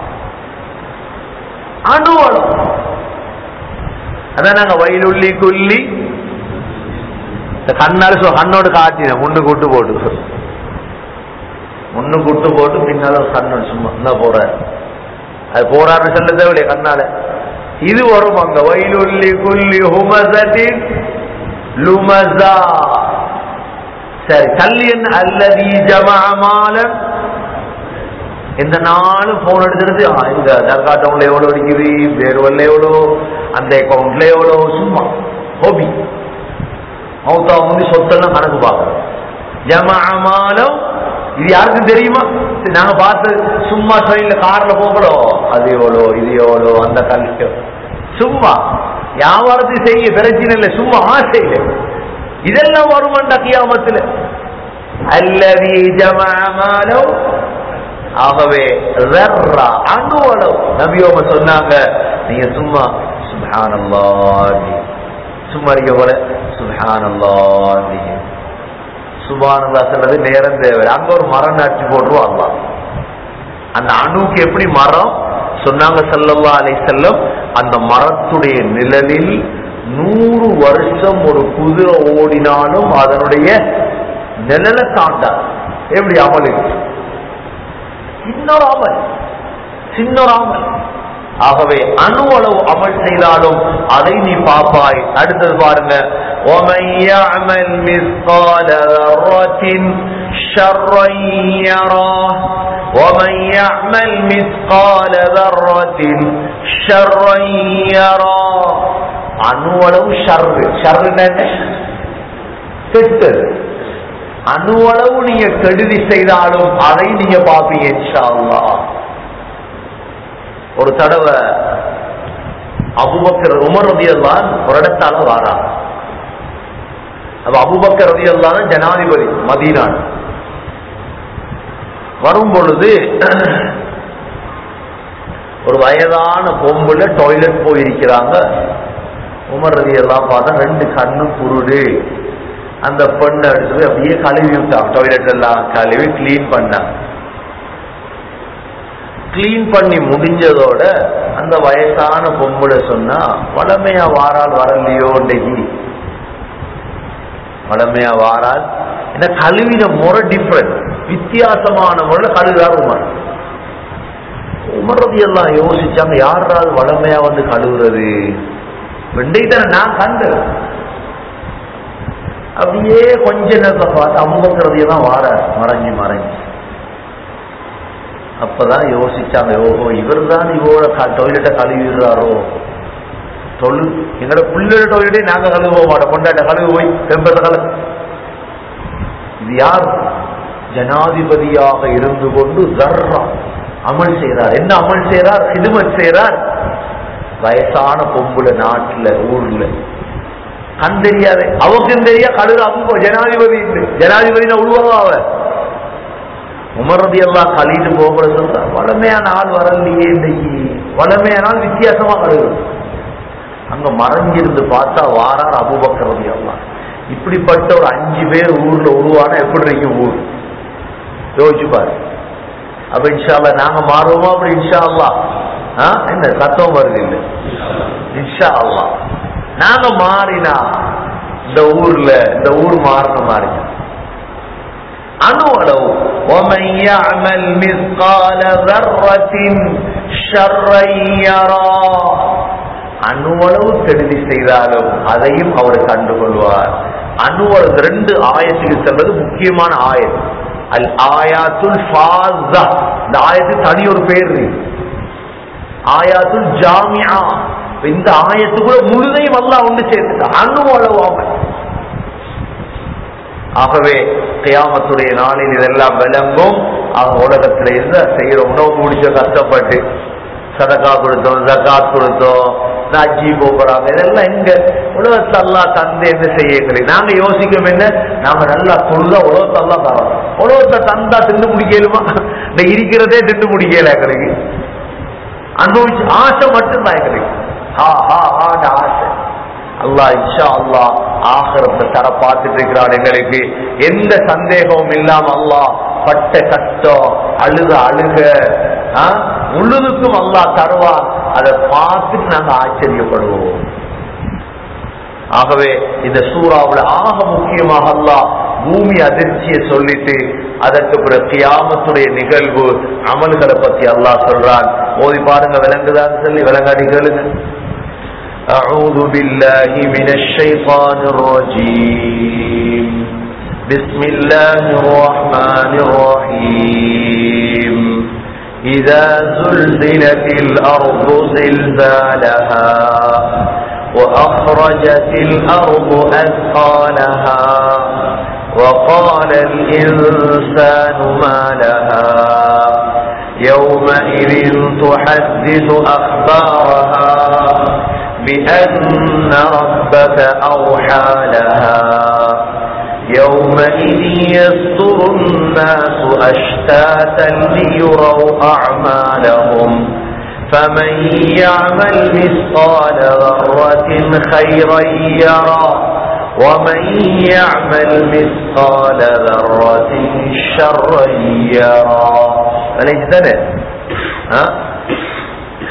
அணு அணு அதான் நாங்க வயலுள்ளி குள்ளி இந்த கண்ணால சொ- கண்ணோடு காட்டினேன் முன்னு கூட்டு போட்டு முன்னு கூட்டு போட்டு பின்னால ஒரு கண்ணோடு சும்மா என்ன போற அது போறாருன்னு சொல்ல தேவையில்லையே கண்ணால இது வரும் அங்க வயலுள்ளி குள்ளி ஹுமசத்தின் லுமசா சரி கல்லியன் அல்லதி ஜமாமாலம் இந்த நாளும் போன் எடுத்துட்டு ஆ, இந்த தர்கா டவுன்ல எவ்வளவு அடிக்குது பேர்வல்ல எவ்வளோ அந்த அக்கௌண்ட்ல எவ்வளோ சும்மா ஹோபி மௌத்தா முந்தி சொத்தெல்லாம் கணக்கு பார்க்கறோம் ஜமாமாலம் இது யாருக்கும் தெரியுமா சரி, நாங்க பார்த்து சும்மா ட்ரெயின்ல கார்ல போகணும் அது எவ்வளோ இது எவ்வளோ அந்த கல்வி சும்மா வியாபாரத்தை செய்ய பிரச்சனை இல்லை சும்மா ஆசையில இதெல்லாம் வருமாண்டா கியாமத்துல அல்லதி ஜமாமாலம் ஆகவே ரர்ரா அணுவளவு நபியோம சொன்னாங்க நீங்க சும்மா சுபஹானல்லாஹ் சும்மா இருக்க போல சுபஹானல்லாஹ் சுபானல்லா சொல்றது நேரம் தேவை அங்க ஒரு மரம் நாட்டி போட்டுருவோம் அல்லாஹ் அந்த அணுக்கு எப்படி மரம் சொன்னாங்க சல்லல்லா அலை செல்லம் அந்த மரத்துடைய நிழலில் நூறு வருஷம் ஒரு குதிரை ஓடினாலும் அதனுடைய நிழலை தாண்டாது எப்படி அமலுக்கு இன்னொரு அமல் சின்னொரு அமல் ஆகவே அணு அளவு அமல் செய்தாலும் அதை நீ பாப்பாய் அடுத்தது பாருங்க وَمَنْ يَعْمَلْ مِثْقَالَ ذَرَّةٍ شَرًّا يَرَهُ وَمَنْ يَعْمَلْ مِثْقَالَ ذَرَّةٍ شَرًّا يَرَهُ அணு அளவு ஷர்ரு ஷர்ருன்னா என்ன கெட்டது அணுவளவு நீங்க கெடுதி செய்தாலும் அதை நீங்க பாப்பீங்க இன்ஷா அல்லாஹ் ஒரு தடவை அபுபக்கர் உமர் ரதியல்லான் ஒரு இடத்தால வாரா அப்ப அபுபக்கர் ரதியல்லான் ஜனாதிபதி மதீனான் வரும் பொழுது ஒரு வயதான பொம்புல டாய்லெட் போயிருக்கிறாங்க உமர் ரதியெல்லாம் பார்த்தா ரெண்டு கண்ணும் குருடு அந்த பெண்ணை எடுத்து போய் அப்படியே கழுவி விட்டான் டாய்லெட் எல்லாம் கழுவி கிளீன் பண்ணான் கிளீன் பண்ணி முடிஞ்சதோட அந்த வயசான பொம்பளை சொன்னா வளமையா வாரால் வரலையோ இன்னைக்கு வளமையா வாரால் ஏன்னா கழுவின முறை டிஃப்ரெண்ட் வித்தியாசமான முறையில் கழுவுறார் உமர் உமரதி எல்லாம் யோசிச்சாங்க யாராவது வளமையா வந்து கழுவுறது வெண்டைத்தனை நான் கண்டேன் அப்படியே கொஞ்ச நேரத்துல பார்த்து அம்புங்கிறதையே தான் வார மறைஞ்சு மறைஞ்சு அப்பதான் யோசிச்சாங்க ஓஹோ இவர் தான் இவோட டாய்லெட்டை கழுவிடுறாரோ தொழு எங்களோட பிள்ளையோட டாய்லெட்டே நாங்க கழுவ மாட்டோம் கொண்டாட்ட கழுவு போய் வெம்பத்தை கழுவு இது யார் ஜனாதிபதியாக இருந்து கொண்டு தர்றா அமல் செய்றார் என்ன அமல் செய்றார் ஹிதுமத் செய்றார் வயசான பொம்புல நாட்டுல ஊர்ல கண் தெரியாது அவக்கும் தெரியா கழுது அவங்க ஜனாதிபதி இல்லை. ஜனாதிபதினா உருவாவா அவ உமரதி எல்லாம் கழிட்டு போகிற சொல்ற வளமையான ஆள் வரலையே இன்னைக்கு வளமையான ஆள் வித்தியாசமா கழுவு அங்க மறைஞ்சிருந்து பார்த்தா வாரார் அபுபக்கரதி எல்லாம் இப்படிப்பட்ட ஒரு அஞ்சு பேர் ஊர்ல உருவானா எப்படி இருக்கும் ஊர் யோசிச்சு பாரு அப்ப இன்ஷா அல்லாஹ் நாங்க மாறுவோமா அப்படி இன்ஷா அல்லாஹ் ஆ? என்ன சத்தம் வருது இல்லை இன்ஷா அல்லாஹ் நாங்க மாறினா இந்த ஊர்ல இந்த ஊர் மாறின மாறினா அணு அளவு ومن يعمل مثقال ذرة شرا يرى அணுவளவு கெடுதி செய்தாலும் அதையும் அவர் கண்டுகொள்வார் அணுவளவு ரெண்டு ஆயத்துக்கு செல்வது முக்கியமான ஆயத் அல் ஆயாத்துல் ஃபாஸா இந்த ஆயத்துக்கு தனி ஒரு பேர் இருக்கு ஆயாத்துல் ஜாமியா இந்த ஆயத்துக்குள்ள முழுதையும் அல்லாஹ் ஒன்று சேர்த்துட்டா அணுவளவு அவன் ஆகவே கியாமத்துடைய நாளில் இதெல்லாம் விளங்கும் அவங்க உலகத்துல இருந்து செய்யற உணவு முடிச்ச கஷ்டப்பட்டு சதக்கா கொடுத்தோம் ஜக்காத் கொடுத்தோம் அஜி போகிறாங்க இதெல்லாம் எங்க உலகத்தை எல்லாம் தந்து என்ன செய்ய எங்களுக்கு நாங்க யோசிக்கணும் என்ன நாங்க நல்லா தொழுதா உலகத்தை எல்லாம் தரோம் உலகத்தை தந்தா திண்டு முடிக்கலுமா இந்த இருக்கிறதே திண்டு முடிக்கல எங்களுக்கு அனுபவிச்சு ஆசை மட்டும்தான் எங்களுக்கு ஹா ஹா ஹான்னு ஆசை அல்லாஹ் இன்ஷா அல்லாஹ் ஆகிரத்தை தர பார்த்துட்டு இருக்கிறான் எங்களுக்கு எந்த சந்தேகமும் இல்லாம அல்லாஹ் பட்ட கஷ்டம் அழுக அழுக ஆ, முழுதுக்கும் அல்லாஹ் தருவான் அதை பார்த்துட்டு நாங்க ஆச்சரியப்படுவோம் ஆகவே இந்த சூறாவுல ஆக முக்கியமாக அல்லாஹ் பூமி அதிர்ச்சியை சொல்லிட்டு அதற்கு பிறகு கியாமத்துடைய நிகழ்வு அமல்களை பத்தி அல்லாஹ் சொல்றான் ஓதி பாருங்க விளங்குதான்னு சொல்லி விளங்காடி கேளுங்க أعوذ بالله من الشيطان الرجيم بسم الله الرحمن الرحيم إذا زلزلت الأرض زلزالها وأخرجت الأرض أثقالها وقال الإنسان ما لها يومئذ تحدث أخبارها بأن ربك أوحى لها يومئذ يصدر الناس أشتاتا ليروا أعمالهم فمن يعمل مثقال ذرة خيرا يرى ومن يعمل مثقال ذرة شرا يرى أليس ذلك؟ ها